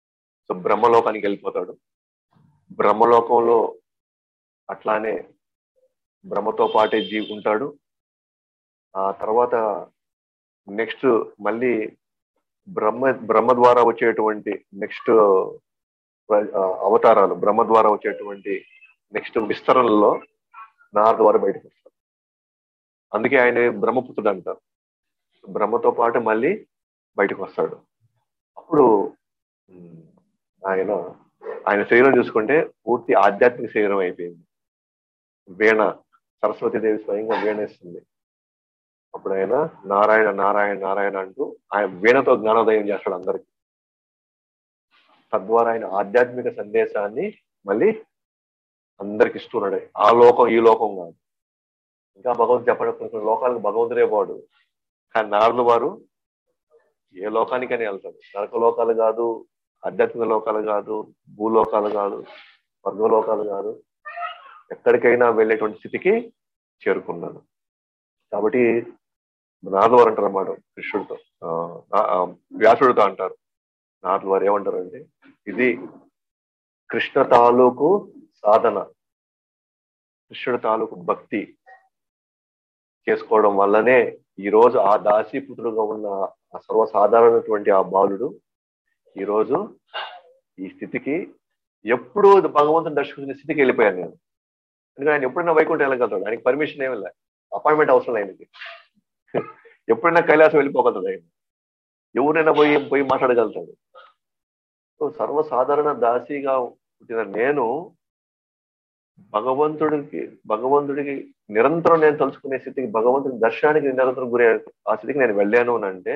సో బ్రహ్మలోకానికి వెళ్ళిపోతాడు బ్రహ్మలోకంలో అట్లానే బ్రహ్మతో పాటే జీ ఉంటాడు ఆ తర్వాత నెక్స్ట్ మళ్ళీ బ్రహ్మ బ్రహ్మ ద్వారా వచ్చేటువంటి నెక్స్ట్ అవతారాలు బ్రహ్మ ద్వారా వచ్చేటువంటి నెక్స్ట్ విస్తరణలో నార ద్వారా బయటకు వస్తాడు అందుకే ఆయన బ్రహ్మపుత్రుడు అంటారు బ్రహ్మతో పాటు మళ్ళీ బయటకు వస్తాడు అప్పుడు ఉమ్, ఆయన ఆయన శరీరం చూసుకుంటే పూర్తి ఆధ్యాత్మిక శరీరం అయిపోయింది వీణ సరస్వతీదేవి స్వయంగా వీణేస్తుంది అప్పుడు ఆయన నారాయణ నారాయణ నారాయణ అంటూ ఆయన వీణతో జ్ఞానోదయం చేస్తాడు అందరికి తద్వారా ఆయన ఆధ్యాత్మిక సందేశాన్ని మళ్ళీ అందరికి ఇస్తున్నాడు ఆ లోకం ఈ లోకం కాదు ఇంకా భగవంతు చెప్పడం కొన్ని లోకాలకు భగవంతుడే పోడు కానీ నారదుల వారు ఏ లోకానికని వెళ్తాడు నరక లోకాలు కాదు ఆధ్యాత్మిక లోకాలు కాదు భూలోకాలు కాదు స్వర్గలోకాలు కాదు ఎక్కడికైనా వెళ్ళేటువంటి స్థితికి చేరుకున్నాను కాబట్టి నారదుల వారు అంటారు అన్నమాట కృష్ణుడితో ఆ, ఆ, వ్యాసుడితో అంటారు నారదుల వారు ఏమంటారంటే ఇది కృష్ణ తాలూకు సాధన కృష్ణుడి తాలూకు భక్తి చేసుకోవడం వల్లనే ఈ రోజు ఆ దాసీపుత్రుడుగా ఉన్న ఆ సర్వసాధారణటువంటి ఆ బాలుడు ఈ రోజు ఈ స్థితికి ఎప్పుడు భగవంతుని దర్శించిన స్థితికి వెళ్ళిపోయాను నేను ఎందుకంటే ఆయన ఎప్పుడైనా వైకుంఠం వెళ్ళగలుగుతాడు ఆయనకి పర్మిషన్ ఏమి లేదు అపాయింట్మెంట్ అవసరం లేదు ఆయనకి ఎప్పుడైనా కైలాసం వెళ్ళిపోగలుగుతాడు ఆయన ఎవరైనా పోయి పోయి మాట్లాడగలుగుతాడు సో సర్వసాధారణ దాసిగా పుట్టిన నేను భగవంతుడికి భగవంతుడికి నిరంతరం నేను తలుచుకునే స్థితికి భగవంతుడి దర్శనానికి నిరంతరం గురి ఆ స్థితికి నేను వెళ్ళాను అని అంటే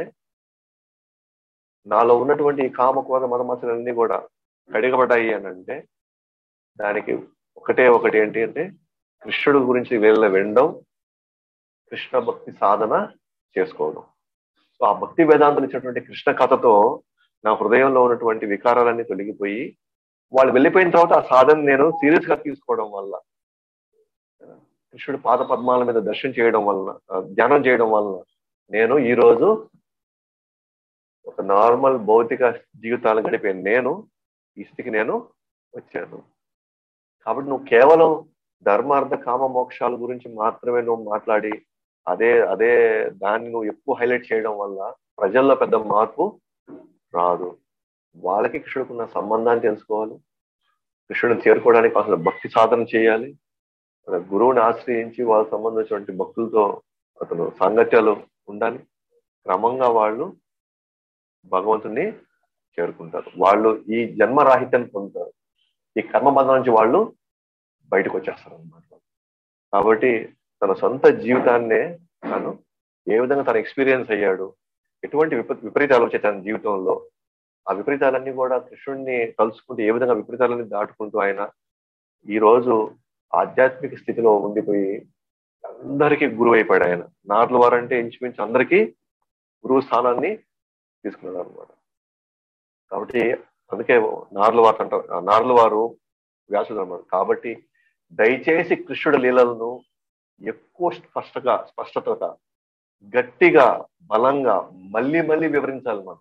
నాలో ఉన్నటువంటి ఈ కామక్రోధ మదమసలన్నీ కూడా కడిగబడ్డాయి అని అంటే దానికి ఒకటే ఒకటి ఏంటి అంటే కృష్ణుడి గురించి వీళ్ళ వినడం కృష్ణ భక్తి సాధన చేసుకోవడం సో ఆ భక్తి వేదాంతులు ఇచ్చినటువంటి కృష్ణ కథతో నా హృదయంలో ఉన్నటువంటి వికారాలన్నీ తొలగిపోయి వాళ్ళు వెళ్ళిపోయిన తర్వాత ఆ సాధన నేను సీరియస్ గా తీసుకోవడం వల్ల కృష్ణుడి పాద పద్మాల మీద దర్శనం చేయడం వలన ఆ, ధ్యానం చేయడం వలన నేను ఈ రోజు ఒక నార్మల్ భౌతిక జీవితాలు గడిపే నేను ఈ స్థితికి నేను వచ్చాను కాబట్టి నువ్వు కేవలం ధర్మార్థ కామ మోక్షాల గురించి మాత్రమే నువ్వు మాట్లాడి అదే అదే దాన్ని నువ్వు ఎక్కువ హైలైట్ చేయడం వల్ల ప్రజల్లో పెద్ద మార్పు రాదు వాళ్ళకి కృష్ణుడికున్న సంబంధాన్ని తెలుసుకోవాలి కృష్ణుడిని చేరుకోవడానికి అసలు భక్తి సాధన చేయాలి మన గురువుని ఆశ్రయించి వాళ్ళకి సంబంధించినటువంటి భక్తులతో అతను సాంగత్యాలు ఉండాలి క్రమంగా వాళ్ళు భగవంతుని చేరుకుంటారు వాళ్ళు ఈ జన్మ రాహిత్యాన్ని పొందుతారు ఈ కర్మబంధం నుంచి వాళ్ళు బయటకు వచ్చేస్తారు అన్నమాట కాబట్టి తన సొంత జీవితాన్నే తను ఏ విధంగా తను ఎక్స్పీరియన్స్ అయ్యాడు ఎటువంటి విప విపరీతాలు వచ్చాయి తన జీవితంలో ఆ విపరీతాలన్నీ కూడా కృష్ణుడిని తలుచుకుంటూ ఏ విధంగా విపరీతాలన్నీ దాటుకుంటూ ఆయన ఈ రోజు ఆధ్యాత్మిక స్థితిలో ఉండిపోయి అందరికీ గురువు అయిపోయాడు ఆయన నార్ల వారు అంటే ఇంచుమించు అందరికీ గురువు స్థానాన్ని తీసుకున్నాడు అనమాట కాబట్టి అందుకే నార్ల వారు అంటారు నార్ల వారు వ్యాసుడు అన్నమాట కాబట్టి దయచేసి కృష్ణుడి లీలలను ఎక్కువ స్పష్టగా స్పష్టతగా గట్టిగా బలంగా మళ్ళీ మళ్ళీ వివరించాలి మనం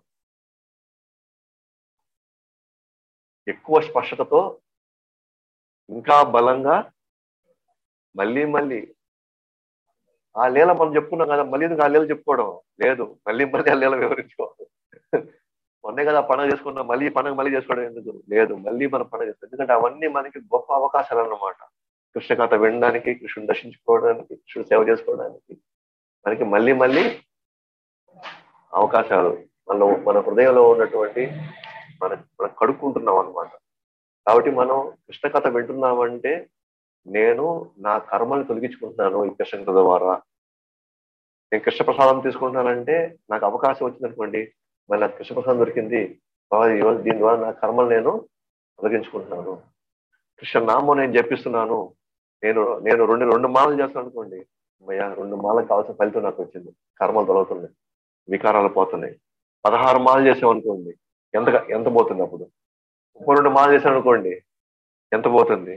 ఎక్కువ స్పష్టతతో ఇంకా బలంగా మళ్ళీ మళ్ళీ ఆ లీల మనం చెప్పుకున్నాం కదా మళ్ళీ ఎందుకు ఆ లీల చెప్పుకోవడం లేదు మళ్ళీ మళ్ళీ ఆ లీల వివరించుకోవాలి మొన్నే కదా పండుగ చేసుకున్నాం మళ్ళీ ఈ పండుగ మళ్ళీ చేసుకోవడం ఎందుకు లేదు మళ్ళీ మనం పండుగ చేసుకోవాలి ఎందుకంటే అవన్నీ మనకి గొప్ప అవకాశాలు అన్నమాట కృష్ణ కథ వినడానికి కృష్ణుని దర్శించుకోవడానికి కృష్ణుడు సేవ చేసుకోవడానికి మనకి మళ్ళీ మళ్ళీ అవకాశాలు మన మన హృదయంలో ఉన్నటువంటి మన మనం కడుక్కుంటున్నాం అనమాట కాబట్టి మనం కృష్ణ కథ వింటున్నామంటే నేను నా కర్మలు తొలగించుకుంటున్నాను ఈ కృష్ణ కథ ద్వారా నేను కృష్ణ ప్రసాదం తీసుకుంటున్నానంటే నాకు అవకాశం వచ్చింది అనుకోండి మరి నాకు కృష్ణ ప్రసాదం దొరికింది బాబా ఈరోజు దీని ద్వారా నా కర్మలు నేను తొలగించుకుంటున్నాను కృష్ణ నామం నేను జపిస్తున్నాను నేను నేను రెండు రెండు మాలలు చేస్తాను అనుకోండి అమ్మయ్య రెండు మాలకు కావాల్సిన ఫలితం నాకు వచ్చింది కర్మలు తొలగుతున్నాయి వికారాలు పోతున్నాయి పదహారు మాలు చేసాం అనుకోండి ఎంత ఎంత పోతుంది అప్పుడు ముప్పై రెండు మాలు చేసాం అనుకోండి ఎంత పోతుంది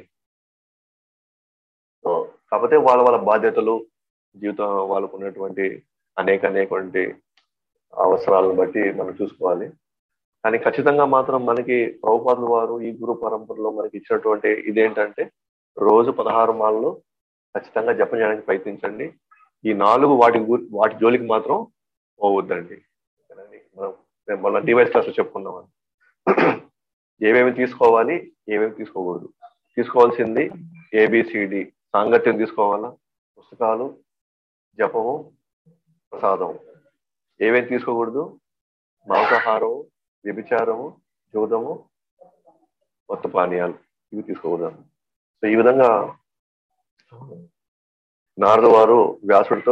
సో కాకపోతే వాళ్ళ వాళ్ళ బాధ్యతలు జీవితం వాళ్ళకు ఉన్నటువంటి అనేక అనేకటువంటి అవసరాలను బట్టి మనం చూసుకోవాలి కానీ ఖచ్చితంగా మాత్రం మనకి ప్రభుపాదుల వారు ఈ గురు పరంపరలో మనకి ఇచ్చినటువంటి ఇదేంటంటే రోజు పదహారు మాలలు ఖచ్చితంగా జపం చేయడానికి ప్రయత్నించండి ఈ నాలుగు వాటి గు- వాటి జోలికి మాత్రం పోవద్దండి ఓకేనండి? మనం మేము మొన్న డివైస్ క్లాస్ చెప్పుకున్నాం ఏమేమి తీసుకోవాలి ఏమేమి తీసుకోకూడదు తీసుకోవాల్సింది ఏబిసిడి సాంగత్యం తీసుకోవాలా పుస్తకాలు జపము ప్రసాదం ఏమేమి తీసుకోకూడదు మాంసాహారం వ్యభిచారము జూదము కొత్త పానీయాలు ఇవి తీసుకోకూడదు సో ఈ విధంగా నారద వారు వ్యాసుడితో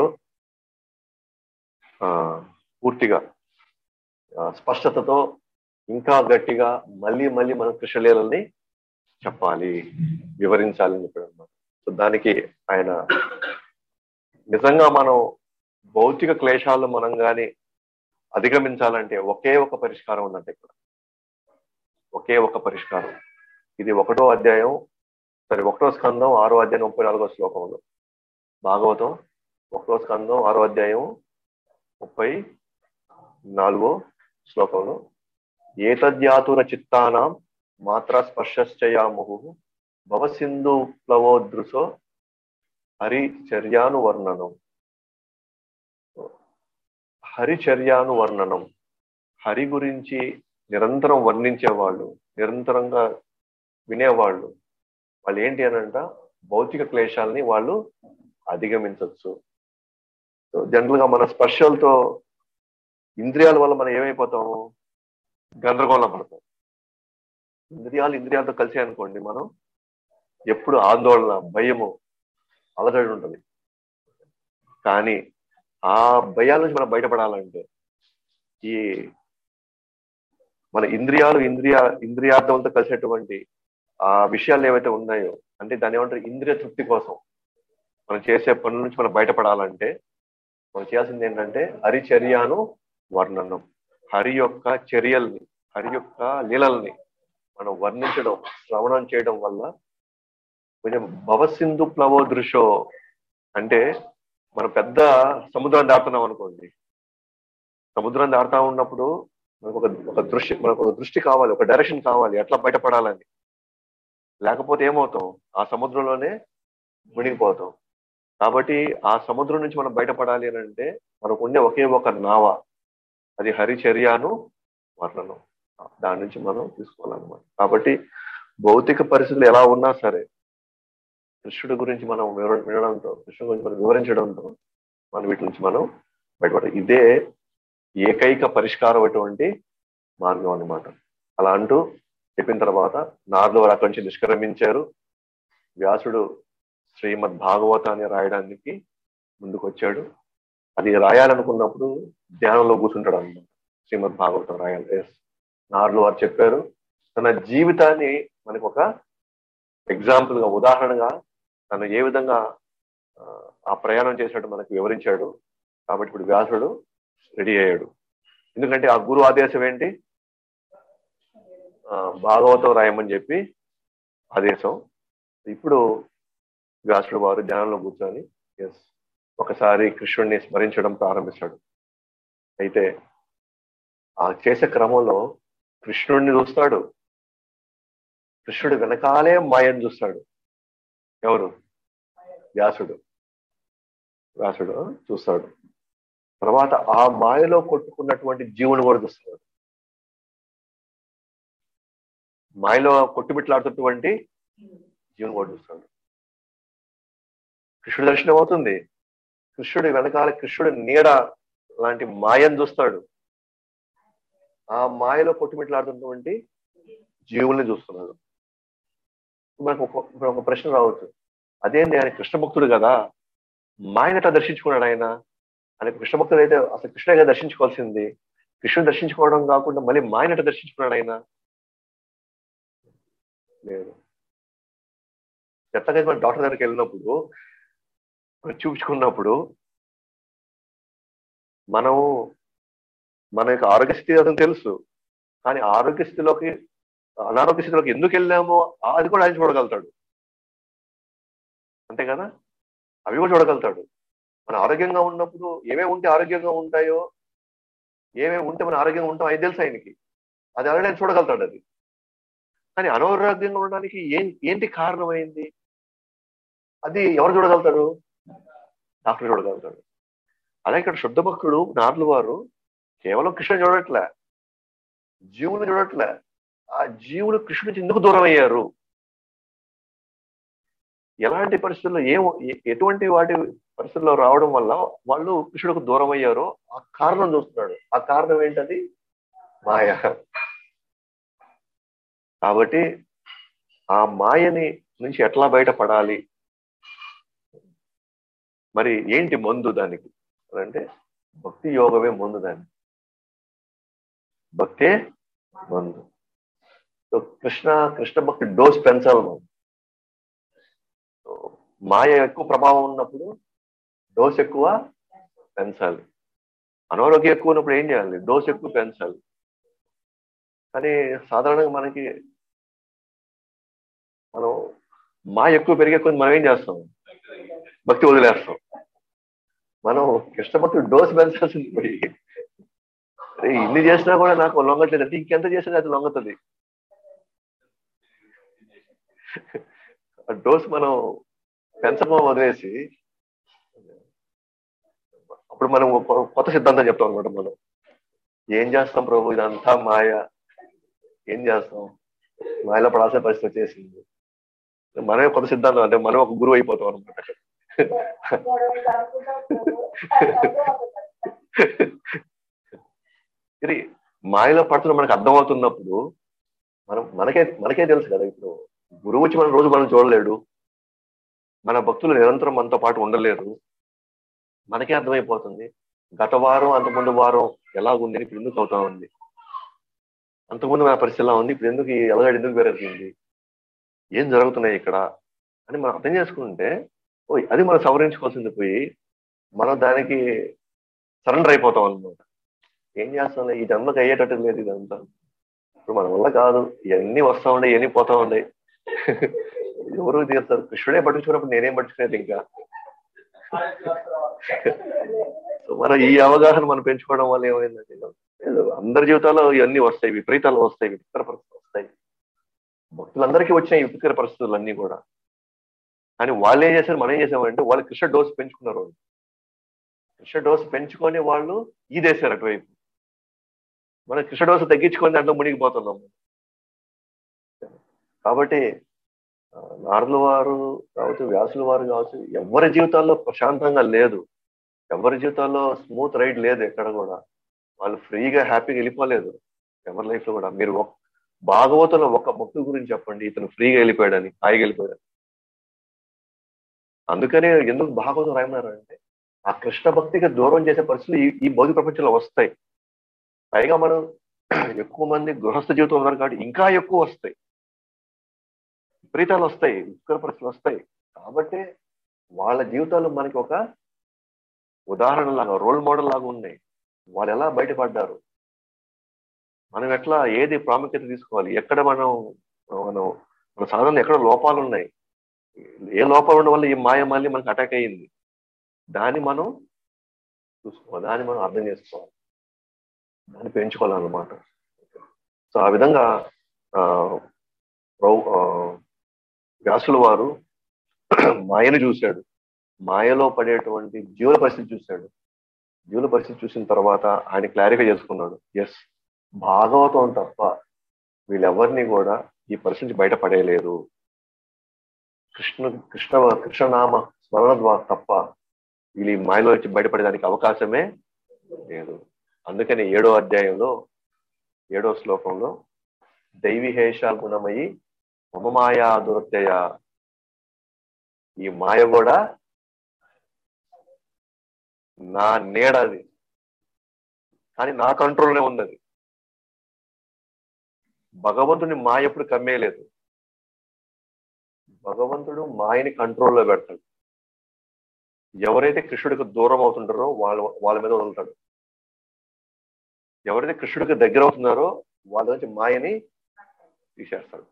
ఆ, పూర్తిగా ఆ, స్పష్టతతో ఇంకా గట్టిగా మళ్ళీ మళ్ళీ మనం కృష్ణలీలని చెప్పాలి వివరించాలి అని చెప్పాడు అనమాట సో దానికి ఆయన నిజంగా మనం భౌతిక క్లేశాలను మనం కానీ అధిగమించాలంటే ఒకే ఒక పరిష్కారం ఉందంటే ఇక్కడ ఒకే ఒక పరిష్కారం ఇది ఒకటో అధ్యాయం సరే ఒకటో స్కందం ఆరో అధ్యాయం ముప్పై నాలుగో శ్లోకంలో భాగవతం ఒకటో స్కందం ఆరో అధ్యాయం ముప్పై నాలుగో శ్లోకంలో ఏతద్యాతుర చిత్తానాం మాత్ర స్పర్శశ్చయాముహు భవసింధు ప్లవోదృశో హరిచర్యాను వర్ణనం హరిచర్యాను వర్ణనం హరి గురించి నిరంతరం వర్ణించేవాళ్ళు నిరంతరంగా వినేవాళ్ళు వాళ్ళు ఏంటి అనంట భౌతిక క్లేశాలని వాళ్ళు అధిగమించవచ్చు సో జనరల్ గా మన స్పర్శలతో ఇంద్రియాల వల్ల మనం ఏమైపోతాము గందరగోళం పడతాం ఇంద్రియాలు ఇంద్రియాలతో కలిసి అనుకోండి మనం ఎప్పుడు ఆందోళన భయము అలజడి ఉంటుంది కానీ ఆ భయాల నుంచి మనం బయటపడాలంటే ఈ మన ఇంద్రియాలు ఇంద్రియ ఇంద్రియార్థంతో కలిసేటువంటి ఆ విషయాలు ఏవైతే ఉన్నాయో అంటే దాని ఏమంటారు ఇంద్రియ తృప్తి కోసం మనం చేసే పనుల నుంచి మనం బయటపడాలంటే మనం చేయాల్సింది ఏంటంటే హరిచర్యను వర్ణనం హరి యొక్క చర్యల్ని హరి యొక్క లీలల్ని మనం వర్ణించడం శ్రవణం చేయడం వల్ల కొంచెం భవసింధు ప్లవో దృశో అంటే మనం పెద్ద సముద్రం దాటుతున్నాం అనుకోండి సముద్రం దాటుతా ఉన్నప్పుడు మనకు ఒక ఒక దృష్టి మనకు ఒక దృష్టి కావాలి ఒక డైరెక్షన్ కావాలి ఎట్లా బయటపడాలని లేకపోతే ఏమవుతాం ఆ సముద్రంలోనే మునిగిపోతాం కాబట్టి ఆ సముద్రం నుంచి మనం బయటపడాలి అని అంటే మనకు ఉండే ఒకే ఒక నావ అది హరిచర్యను వర్ణనం దాని నుంచి మనం తీసుకోవాలన్నమాట కాబట్టి భౌతిక పరిస్థితులు ఎలా ఉన్నా సరే కృష్ణుడి గురించి మనం వివర వినడంతో కృష్ణుడి గురించి మనం వివరించడంతో మనం వీటి నుంచి మనం బయటపడాలి ఇదే ఏకైక పరిష్కారం అటువంటి మార్గం అన్నమాట అలా అంటూ చెప్పిన తర్వాత నారదు వారు అక్కడి నుంచి నిష్క్రమించారు వ్యాసుడు శ్రీమద్ భాగవతాన్ని రాయడానికి ముందుకు వచ్చాడు అది రాయాలనుకున్నప్పుడు ధ్యానంలో కూర్చుంటాడు అన్నమాట శ్రీమద్ భాగవతం రాయాలి ఎస్ నార్లు వారు చెప్పారు తన జీవితాన్ని మనకు ఒక ఎగ్జాంపుల్ గా ఉదాహరణగా తను ఏ విధంగా ఆ, ఆ ప్రయాణం చేసినట్టు మనకు వివరించాడు కాబట్టి ఇప్పుడు వ్యాసుడు రెడీ అయ్యాడు ఎందుకంటే ఆ గురు ఆదేశం ఏంటి ఆ, భాగవతం రాయమని చెప్పి ఆదేశం ఇప్పుడు వ్యాసుడు వారు ధ్యానంలో కూర్చొని ఎస్ ఒకసారి కృష్ణుడిని స్మరించడం ప్రారంభిస్తాడు అయితే ఆ చేసే క్రమంలో కృష్ణుడిని చూస్తాడు కృష్ణుడు వెనకాలే మాయను చూస్తాడు ఎవరు వ్యాసుడు వ్యాసుడు చూస్తాడు తర్వాత ఆ మాయలో కొట్టుకున్నటువంటి జీవుని కూడా చూస్తున్నాడు మాయలో కొట్టుబిట్లాడుతున్నటువంటి జీవుని కూడా చూస్తాడు కృష్ణుడి దర్శనం అవుతుంది కృష్ణుడి వెనకాల కృష్ణుడి నీడ లాంటి మాయను చూస్తాడు ఆ మాయలో కొట్టుమిట్లాడుతున్నటువంటి జీవుల్ని చూస్తున్నాడు మనకు ఒక ఇప్పుడు ఒక ప్రశ్న రావచ్చు అదేంటి ఆయన కృష్ణ భక్తుడు కదా మాయనట దర్శించుకున్నాడు ఆయన ఆయన కృష్ణ భక్తుడు అయితే అసలు కృష్ణగా దర్శించుకోవాల్సింది కృష్ణుడు దర్శించుకోవడం కాకుండా మళ్ళీ మాయనట దర్శించుకున్నాడు ఆయన లేదు ఎట్లాగైతే మన డాక్టర్ దగ్గరికి వెళ్ళినప్పుడు మనం చూపించుకున్నప్పుడు మనం మన యొక్క ఆరోగ్య స్థితి అతను తెలుసు కానీ ఆరోగ్య స్థితిలోకి అనారోగ్య స్థితిలోకి ఎందుకు వెళ్ళామో అది కూడా ఆయన చూడగలుగుతాడు అంతే కదా అవి కూడా చూడగలుగుతాడు మన ఆరోగ్యంగా ఉన్నప్పుడు ఏమేమి ఉంటే ఆరోగ్యంగా ఉంటాయో ఏమేమి ఉంటే మన ఆరోగ్యంగా ఉంటాం అది తెలుసు ఆయనకి అది ఎవరైనా చూడగలుగుతాడు అది కానీ అనారోగ్యంగా ఉండడానికి ఏం ఏంటి కారణమైంది అది ఎవరు చూడగలుగుతాడు డాక్టర్ చూడగలుగుతాడు అలా ఇక్కడ శుద్ధ భక్తుడు నార్లు వారు కేవలం కృష్ణ చూడట్లే జీవుని చూడట్లే ఆ జీవులు కృష్ణుడి నుంచి ఎందుకు దూరం అయ్యారు ఎలాంటి పరిస్థితుల్లో ఏం ఎ- ఎటువంటి వాటి పరిస్థితుల్లో రావడం వల్ల వాళ్ళు కృష్ణుడికి దూరం అయ్యారో ఆ కారణం చూస్తున్నాడు ఆ కారణం ఏంటది మాయ కాబట్టి ఆ మాయని నుంచి ఎట్లా బయటపడాలి మరి ఏంటి మందు దానికి అంటే భక్తి యోగమే మందు దానికి భక్తే మందు సో కృష్ణ కృష్ణ భక్తి డోస్ పెంచాలి మనం సో మాయ ఎక్కువ ప్రభావం ఉన్నప్పుడు డోస్ ఎక్కువ పెంచాలి అనారోగ్యం ఎక్కువ ఉన్నప్పుడు ఏం చేయాలి డోస్ ఎక్కువ పెంచాలి కానీ సాధారణంగా మనకి మనం మా ఎక్కువ పెరిగే కొద్ది మనం ఏం చేస్తాం భక్తి వదిలేస్తాం మనం కృష్ణ భక్తి డోస్ పెంచాల్సింది పోయి అరే ఇన్ని చేసినా కూడా నాకు లొంగట్లేదు అంటే ఇంకెంత చేసినా అది లొంగతుంది ఆ డోస్ మనం పెంచడం వదిలేసి అప్పుడు మనం ఒక కొత్త సిద్ధాంతం చెప్తాం అనమాట మనం ఏం చేస్తాం ప్రభు ఇదంతా మాయ ఏం చేస్తాం మాయలో పడాల్సిన పరిస్థితి వచ్చేసింది మనమే కొత్త సిద్ధాంతం అంటే మనం ఒక గురువు అయిపోతాం అనమాట ఇది మాయలో పడుతున్న మనకు అర్థమవుతున్నప్పుడు మనం మనకే మనకే తెలుసు కదా ఇప్పుడు గురువు వచ్చి మనం రోజు మనం చూడలేడు మన భక్తులు నిరంతరం మనతో పాటు ఉండలేరు మనకే అర్థమైపోతుంది గత వారం అంతకుముందు వారం ఎలా ఉంది ఇప్పుడు ఎందుకు అవుతా ఉంది అంతకుముందు మన పరిస్థితి ఎలా ఉంది ఇప్పుడు ఎందుకు ఈ ఎలగాడు ఎందుకు పెరుగుతుంది ఏం జరుగుతున్నాయి ఇక్కడ అని మనం అర్థం చేసుకుంటే ఓ అది మనం సవరించుకోవాల్సింది పోయి మనం దానికి సరెండర్ అయిపోతాం అనమాట ఏం చేస్తాం ఈ జన్మకి అయ్యేటట్టు లేదు ఇదంతా ఇప్పుడు మన వల్ల కాదు ఇవన్నీ వస్తా ఉన్నాయి ఇవన్నీ పోతా ఉన్నాయి ఎవరు తీరుతారు కృష్ణుడే పట్టించుకున్నప్పుడు నేనేం పట్టించుకునేది ఇంకా సో మనం ఈ అవగాహన మనం పెంచుకోవడం వల్ల ఏమైందంటే లేదు, అందరి జీవితాల్లో ఇవన్నీ వస్తాయి విపరీతాలు వస్తాయి విపరీత పరిస్థితులు వస్తాయి భక్తులందరికీ వచ్చిన ఈ విపరీత పరిస్థితులు అన్ని కూడా కానీ వాళ్ళు ఏం చేశారు మనం ఏం చేసామంటే వాళ్ళు కృష్ణ డోస్ పెంచుకున్నారు వాళ్ళు కృష్ణ డోస్ పెంచుకొని వాళ్ళు ఈదేశారు అటువైపు మనం కృష్ణ డోస్ తగ్గించుకొని దాంట్లో మునిగిపోతున్నాం కాబట్టి ఆ, నారదుల వారు కావచ్చు వ్యాసుల వారు కావచ్చు ఎవరి జీవితాల్లో ప్రశాంతంగా లేదు ఎవరి జీవితాల్లో స్మూత్ రైడ్ లేదు ఎక్కడ కూడా వాళ్ళు ఫ్రీగా హ్యాపీగా వెళ్ళిపోలేదు ఎవరి లైఫ్ లో కూడా మీరు ఒక్- భాగవతంలో ఒక భక్తు గురించి చెప్పండి ఇతను ఫ్రీగా వెళ్ళిపోయాడని హాయిగా వెళ్ళిపోయాడు అందుకనే ఎందుకు భాగవతం రాయమన్నారు అంటే ఆ కృష్ణ భక్తికి దూరం చేసే పరిస్థితులు ఈ ఈ భౌతిక ప్రపంచంలో వస్తాయి పైగా మనం ఎక్కువ మంది గృహస్థ జీవితం ఉన్నారు కాబట్టి ఇంకా ఎక్కువ వస్తాయి విపరీతాలు వస్తాయి విపరీత పరిస్థితులు వస్తాయి కాబట్టి వాళ్ళ జీవితాలు మనకి ఒక ఉదాహరణ లాగా రోల్ మోడల్ లాగా ఉన్నాయి వాళ్ళు ఎలా బయటపడ్డారు మనం ఎట్లా ఏది ప్రాముఖ్యత తీసుకోవాలి ఎక్కడ మనం మనం మన సాధనలో ఎక్కడ లోపాలు ఉన్నాయి ఏ లోపాలు ఉండడం వల్ల ఈ మాయ మళ్ళీ మనకు అటాక్ అయ్యింది దాన్ని మనం చూసుకోవాలి దాన్ని మనం అర్థం చేసుకోవాలి దాన్ని పెంచుకోవాలన్నమాట సో ఆ విధంగా ఆ, ప్రౌ- ఆ, వ్యాసుల వారు మాయను చూశాడు మాయలో పడేటువంటి జీవుల పరిస్థితి చూశాడు జీవుల పరిస్థితి చూసిన తర్వాత ఆయన క్లారిఫై చేసుకున్నాడు ఎస్ భాగవతం తప్ప వీళ్ళెవరిని కూడా ఈ పరిస్థితి నుంచి బయటపడేయలేదు కృష్ణ కృష్ణ కృష్ణనామ స్మరణ ద్వారా తప్ప వీళ్ళు ఈ మాయలో వచ్చి బయటపడేదానికి అవకాశమే లేదు అందుకని ఏడో అధ్యాయంలో ఏడో శ్లోకంలో దైవిహేష గుణమయి మమ మాయా దురత్యయ ఈ మాయ కూడా నా నీడది కానీ నా కంట్రోల్నే ఉన్నది భగవంతుని మాయ ఎప్పుడు కమ్మేయలేదు భగవంతుడు మాయని కంట్రోల్లో పెడతాడు ఎవరైతే కృష్ణుడికి దూరం అవుతుంటారో వాళ్ళ వాళ్ళ మీద వదులుతాడు ఎవరైతే కృష్ణుడికి దగ్గర అవుతున్నారో వాళ్ళ నుంచి మాయని తీసేస్తాడు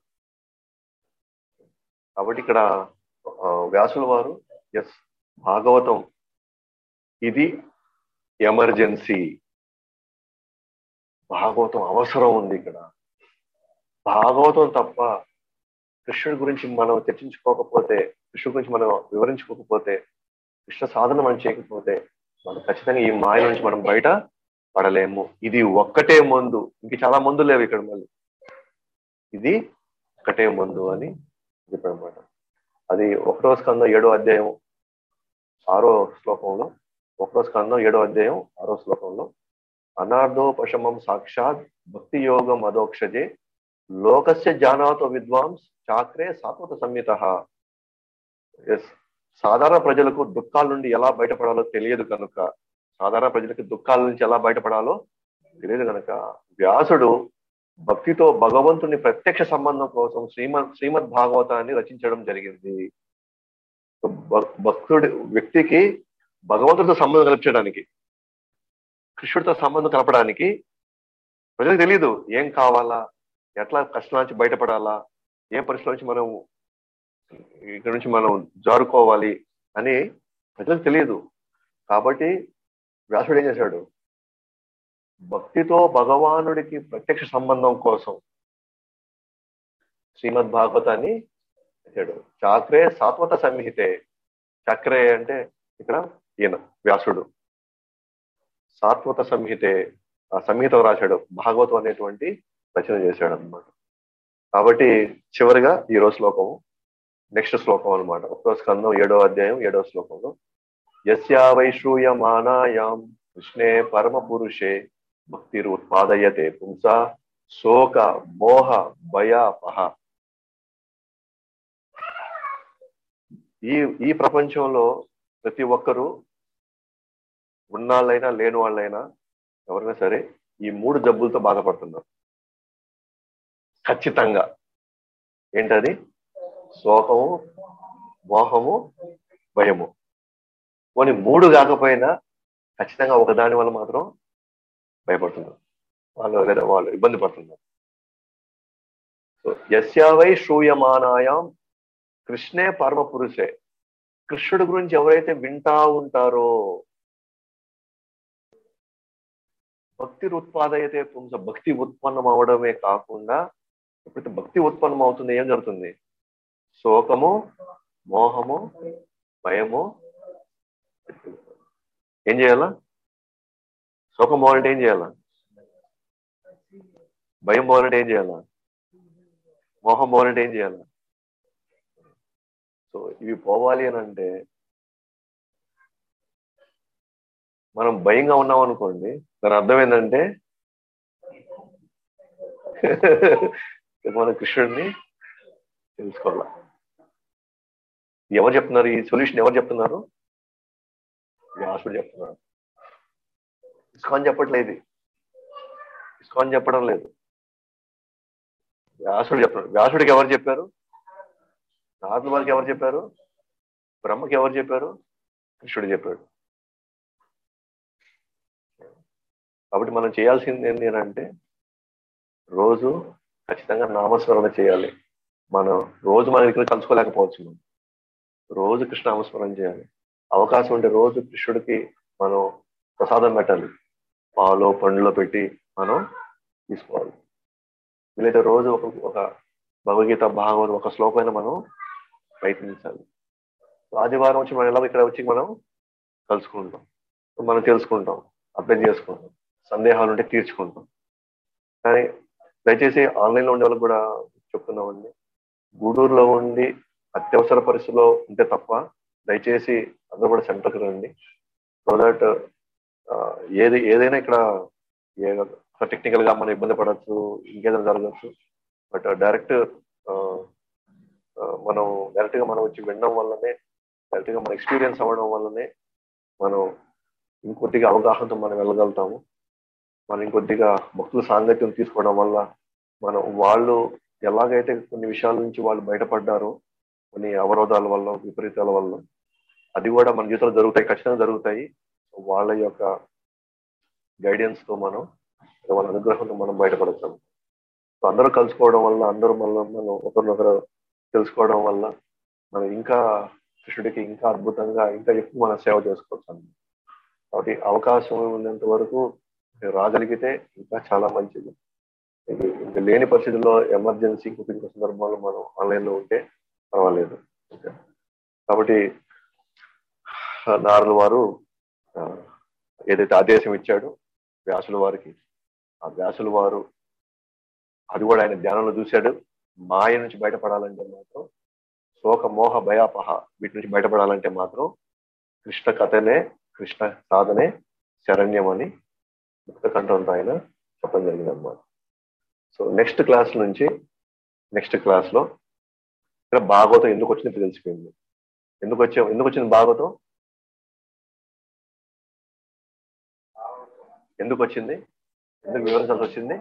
కాబట్టి ఇక్కడ ఆ, వ్యాసుల వారు ఎస్ భాగవతం ఇది ఎమర్జెన్సీ భాగవతం అవసరం ఉంది ఇక్కడ భాగవతం తప్ప కృష్ణుడి గురించి మనం చర్చించుకోకపోతే కృష్ణుడి గురించి మనం వివరించుకోకపోతే కృష్ణ సాధన మనం చేయకపోతే మనం ఖచ్చితంగా ఈ మాయ నుంచి మనం బయట పడలేము ఇది ఒక్కటే మందు ఇంక చాలా మందు లేవు ఇక్కడ మళ్ళీ ఇది ఒక్కటే మందు అని చెప్పారనమాట అది ఒకటో స్కందం ఏడో అధ్యాయం ఆరో శ్లోకంలో ఒకటో స్కందం ఏడో అధ్యాయం ఆరో శ్లోకంలో అనార్ధోపశమం సాక్షాత్ భక్తి యోగం అదోక్షజే లోకస్య జానాతో విద్వాంస్ చాక్రే సాత్వత సంహిత ఎస్ సాధారణ ప్రజలకు దుఃఖాల నుండి ఎలా బయటపడాలో తెలియదు కనుక సాధారణ ప్రజలకు దుఃఖాల నుంచి ఎలా బయటపడాలో తెలియదు కనుక వ్యాసుడు భక్తితో భగవంతుని ప్రత్యక్ష సంబంధం కోసం శ్రీమద్ శ్రీమద్ భాగవతాన్ని రచించడం జరిగింది భ- భక్తుడి వ్యక్తికి భగవంతుడితో సంబంధం కల్పించడానికి కృష్ణుడితో సంబంధం కలపడానికి ప్రజలకు తెలియదు ఏం కావాలా ఎట్లా కష్టం నుంచి బయటపడాలా ఏ పరిస్థితుల నుంచి మనం ఇక్కడ నుంచి మనం జారుకోవాలి అని ప్రజలకు తెలియదు కాబట్టి వ్యాసుడు ఏం చేశాడు భక్తితో భగవానుడికి ప్రత్యక్ష సంబంధం కోసం శ్రీమద్ భాగవతాన్ని ఇచ్చాడు చాక్రే సాత్వత సంహితే చక్రే అంటే ఇక్కడ ఈయన వ్యాసుడు సాత్వత సంహితే ఆ సంహిత రాశాడు భాగవతం అనేటువంటి రచన చేశాడు అనమాట కాబట్టి చివరిగా ఈ రోజు శ్లోకం నెక్స్ట్ శ్లోకం అనమాట ఒక్కో స్కందం ఏడో అధ్యాయం ఏడో శ్లోకంలో యస్యా వైశ్రూయమానాయాం కృష్ణే పరమ పురుషే భక్తిరుత్పాదయతే పుంస శోక మోహ భయాపహ ఈ ఈ ప్రపంచంలో ప్రతి ఒక్కరూ ఉన్నాళ్ళైనా లేని వాళ్ళైనా ఎవరైనా సరే ఈ మూడు జబ్బులతో బాధపడుతున్నారు ఖచ్చితంగా ఏంటది శోకము మోహము భయము కొన్ని మూడు కాకపోయినా ఖచ్చితంగా ఒకదాని వల్ల మాత్రం భయపడుతున్నారు వాళ్ళు లేదా వాళ్ళు ఇబ్బంది పడుతున్నారు సో యస్యావై శ్రూయమానాయాం కృష్ణే పరమ పురుషే కృష్ణుడి గురించి ఎవరైతే వింటా ఉంటారో భక్తి ఉత్పాదయతే పుంస భక్తి ఉత్పన్నం అవడమే కాకుండా ఎప్పుడైతే భక్తి ఉత్పన్నం అవుతుంది ఏం జరుగుతుంది శోకము మోహము భయము ఏం చేయాలా శోకం పోవాలంటే ఏం చేయాలా భయం పోవాలంటే ఏం చేయాలా మోహం పోవాలంటే ఏం చేయాలా సో ఇవి పోవాలి అని అంటే మనం భయంగా ఉన్నాం అనుకోండి దాని అర్థం ఏంటంటే మన కృష్ణుడిని తెలుసుకోవాలా ఎవరు చెప్తున్నారు ఈ సొల్యూషన్ ఎవరు చెప్తున్నారు వ్యాసుడు చెప్తున్నారు ఇస్కాన్ చెప్పట్లేదు ఇస్కాన్ చెప్పడం లేదు వ్యాసుడు చెప్తున్నాడు వ్యాసుడికి ఎవరు చెప్పారు నారదుల వారికి ఎవరు చెప్పారు బ్రహ్మకి ఎవరు చెప్పారు కృష్ణుడు చెప్పాడు కాబట్టి మనం చేయాల్సింది ఏంటి అని అంటే రోజు ఖచ్చితంగా నామస్మరణ చేయాలి మనం రోజు మనం ఇక్కడ కలుసుకోలేకపోవచ్చు మనం రోజు కృష్ణ నామస్మరణ చేయాలి అవకాశం ఉంటే రోజు కృష్ణుడికి మనం ప్రసాదం పెట్టాలి పాలు పండ్లో పెట్టి మనం తీసుకోవాలి వీలైతే రోజు ఒక ఒక భగవద్గీత భాగవతం ఒక శ్లోకమైన మనం ప్రయత్నించాలి ఆదివారం వచ్చి మనం ఎలా ఇక్కడ వచ్చి మనం కలుసుకుంటాం మనం తెలుసుకుంటాం అర్థం చేసుకుంటాం సందేహాలు ఉంటే తీర్చుకుంటాం కానీ దయచేసి ఆన్లైన్లో ఉండే వాళ్ళకి కూడా చెప్తున్నామండి గూడూరులో ఉండి అత్యవసర పరిస్థితిలో ఉంటే తప్ప దయచేసి అందరూ కూడా సెంటర్కి రండి సో దట్ ఏది ఏదైనా ఇక్కడ టెక్నికల్ గా మనం ఇబ్బంది పడవచ్చు ఇంకేదైనా జరగచ్చు బట్ డైరెక్ట్ మనం డైరెక్ట్ గా మనం వచ్చి వినడం వల్లనే డైరెక్ట్ గా మన ఎక్స్పీరియన్స్ అవ్వడం వల్లనే మనం ఇంకొద్దిగా అవగాహనతో మనం వెళ్ళగలుగుతాము మనం ఇంకొద్దిగా భక్తుల సాంగత్యం తీసుకోవడం వల్ల మనం వాళ్ళు ఎలాగైతే కొన్ని విషయాల నుంచి వాళ్ళు బయటపడ్డారో కొన్ని అవరోధాల వల్ల విపరీతాల వల్ల అది కూడా మన జీవితంలో జరుగుతాయి ఖచ్చితంగా జరుగుతాయి వాళ్ళ యొక్క గైడెన్స్ తో మనం వాళ్ళ అనుగ్రహంతో మనం బయటపడతాం సో అందరూ కలుసుకోవడం వల్ల అందరూ మళ్ళీ మనం ఒకరినొకరు తెలుసుకోవడం వల్ల మనం ఇంకా కృష్ణుడికి ఇంకా అద్భుతంగా ఇంకా ఎక్కువ మనం సేవ చేసుకోవచ్చు కాబట్టి అవకాశం ఉన్నంత వరకు మీరు రాగలిగితే ఇంకా చాలా మంచిది ఇది ఇంకా లేని పరిస్థితుల్లో ఎమర్జెన్సీ ఇంకొక సందర్భంలో మనం ఆన్లైన్ లో ఉంటే పర్వాలేదు ఓకే. కాబట్టి నారదుల వారు ఆ, ఏదైతే ఆదేశం ఇచ్చాడో వ్యాసుల వారికి ఆ వ్యాసుల వారు అది కూడా ఆయన ధ్యానంలో చూశాడు మాయ నుంచి బయటపడాలంటే మాత్రం శోక మోహ భయాపహ వీటి నుంచి బయటపడాలంటే మాత్రం కృష్ణ కథనే కృష్ణ సాధనే శరణ్యం అని ముక్త కంఠంతో ఆయన చెప్పడం జరిగింది అనమాట సో నెక్స్ట్ క్లాస్ నుంచి నెక్స్ట్ క్లాస్ లో ఇక్కడ భాగవతం ఎందుకు వచ్చింది తెలిసిపోయింది ఎందుకు వచ్చే ఎందుకు వచ్చింది భాగవతం ఎందుకు వచ్చింది ఎందుకు వివరించాల్సి వచ్చింది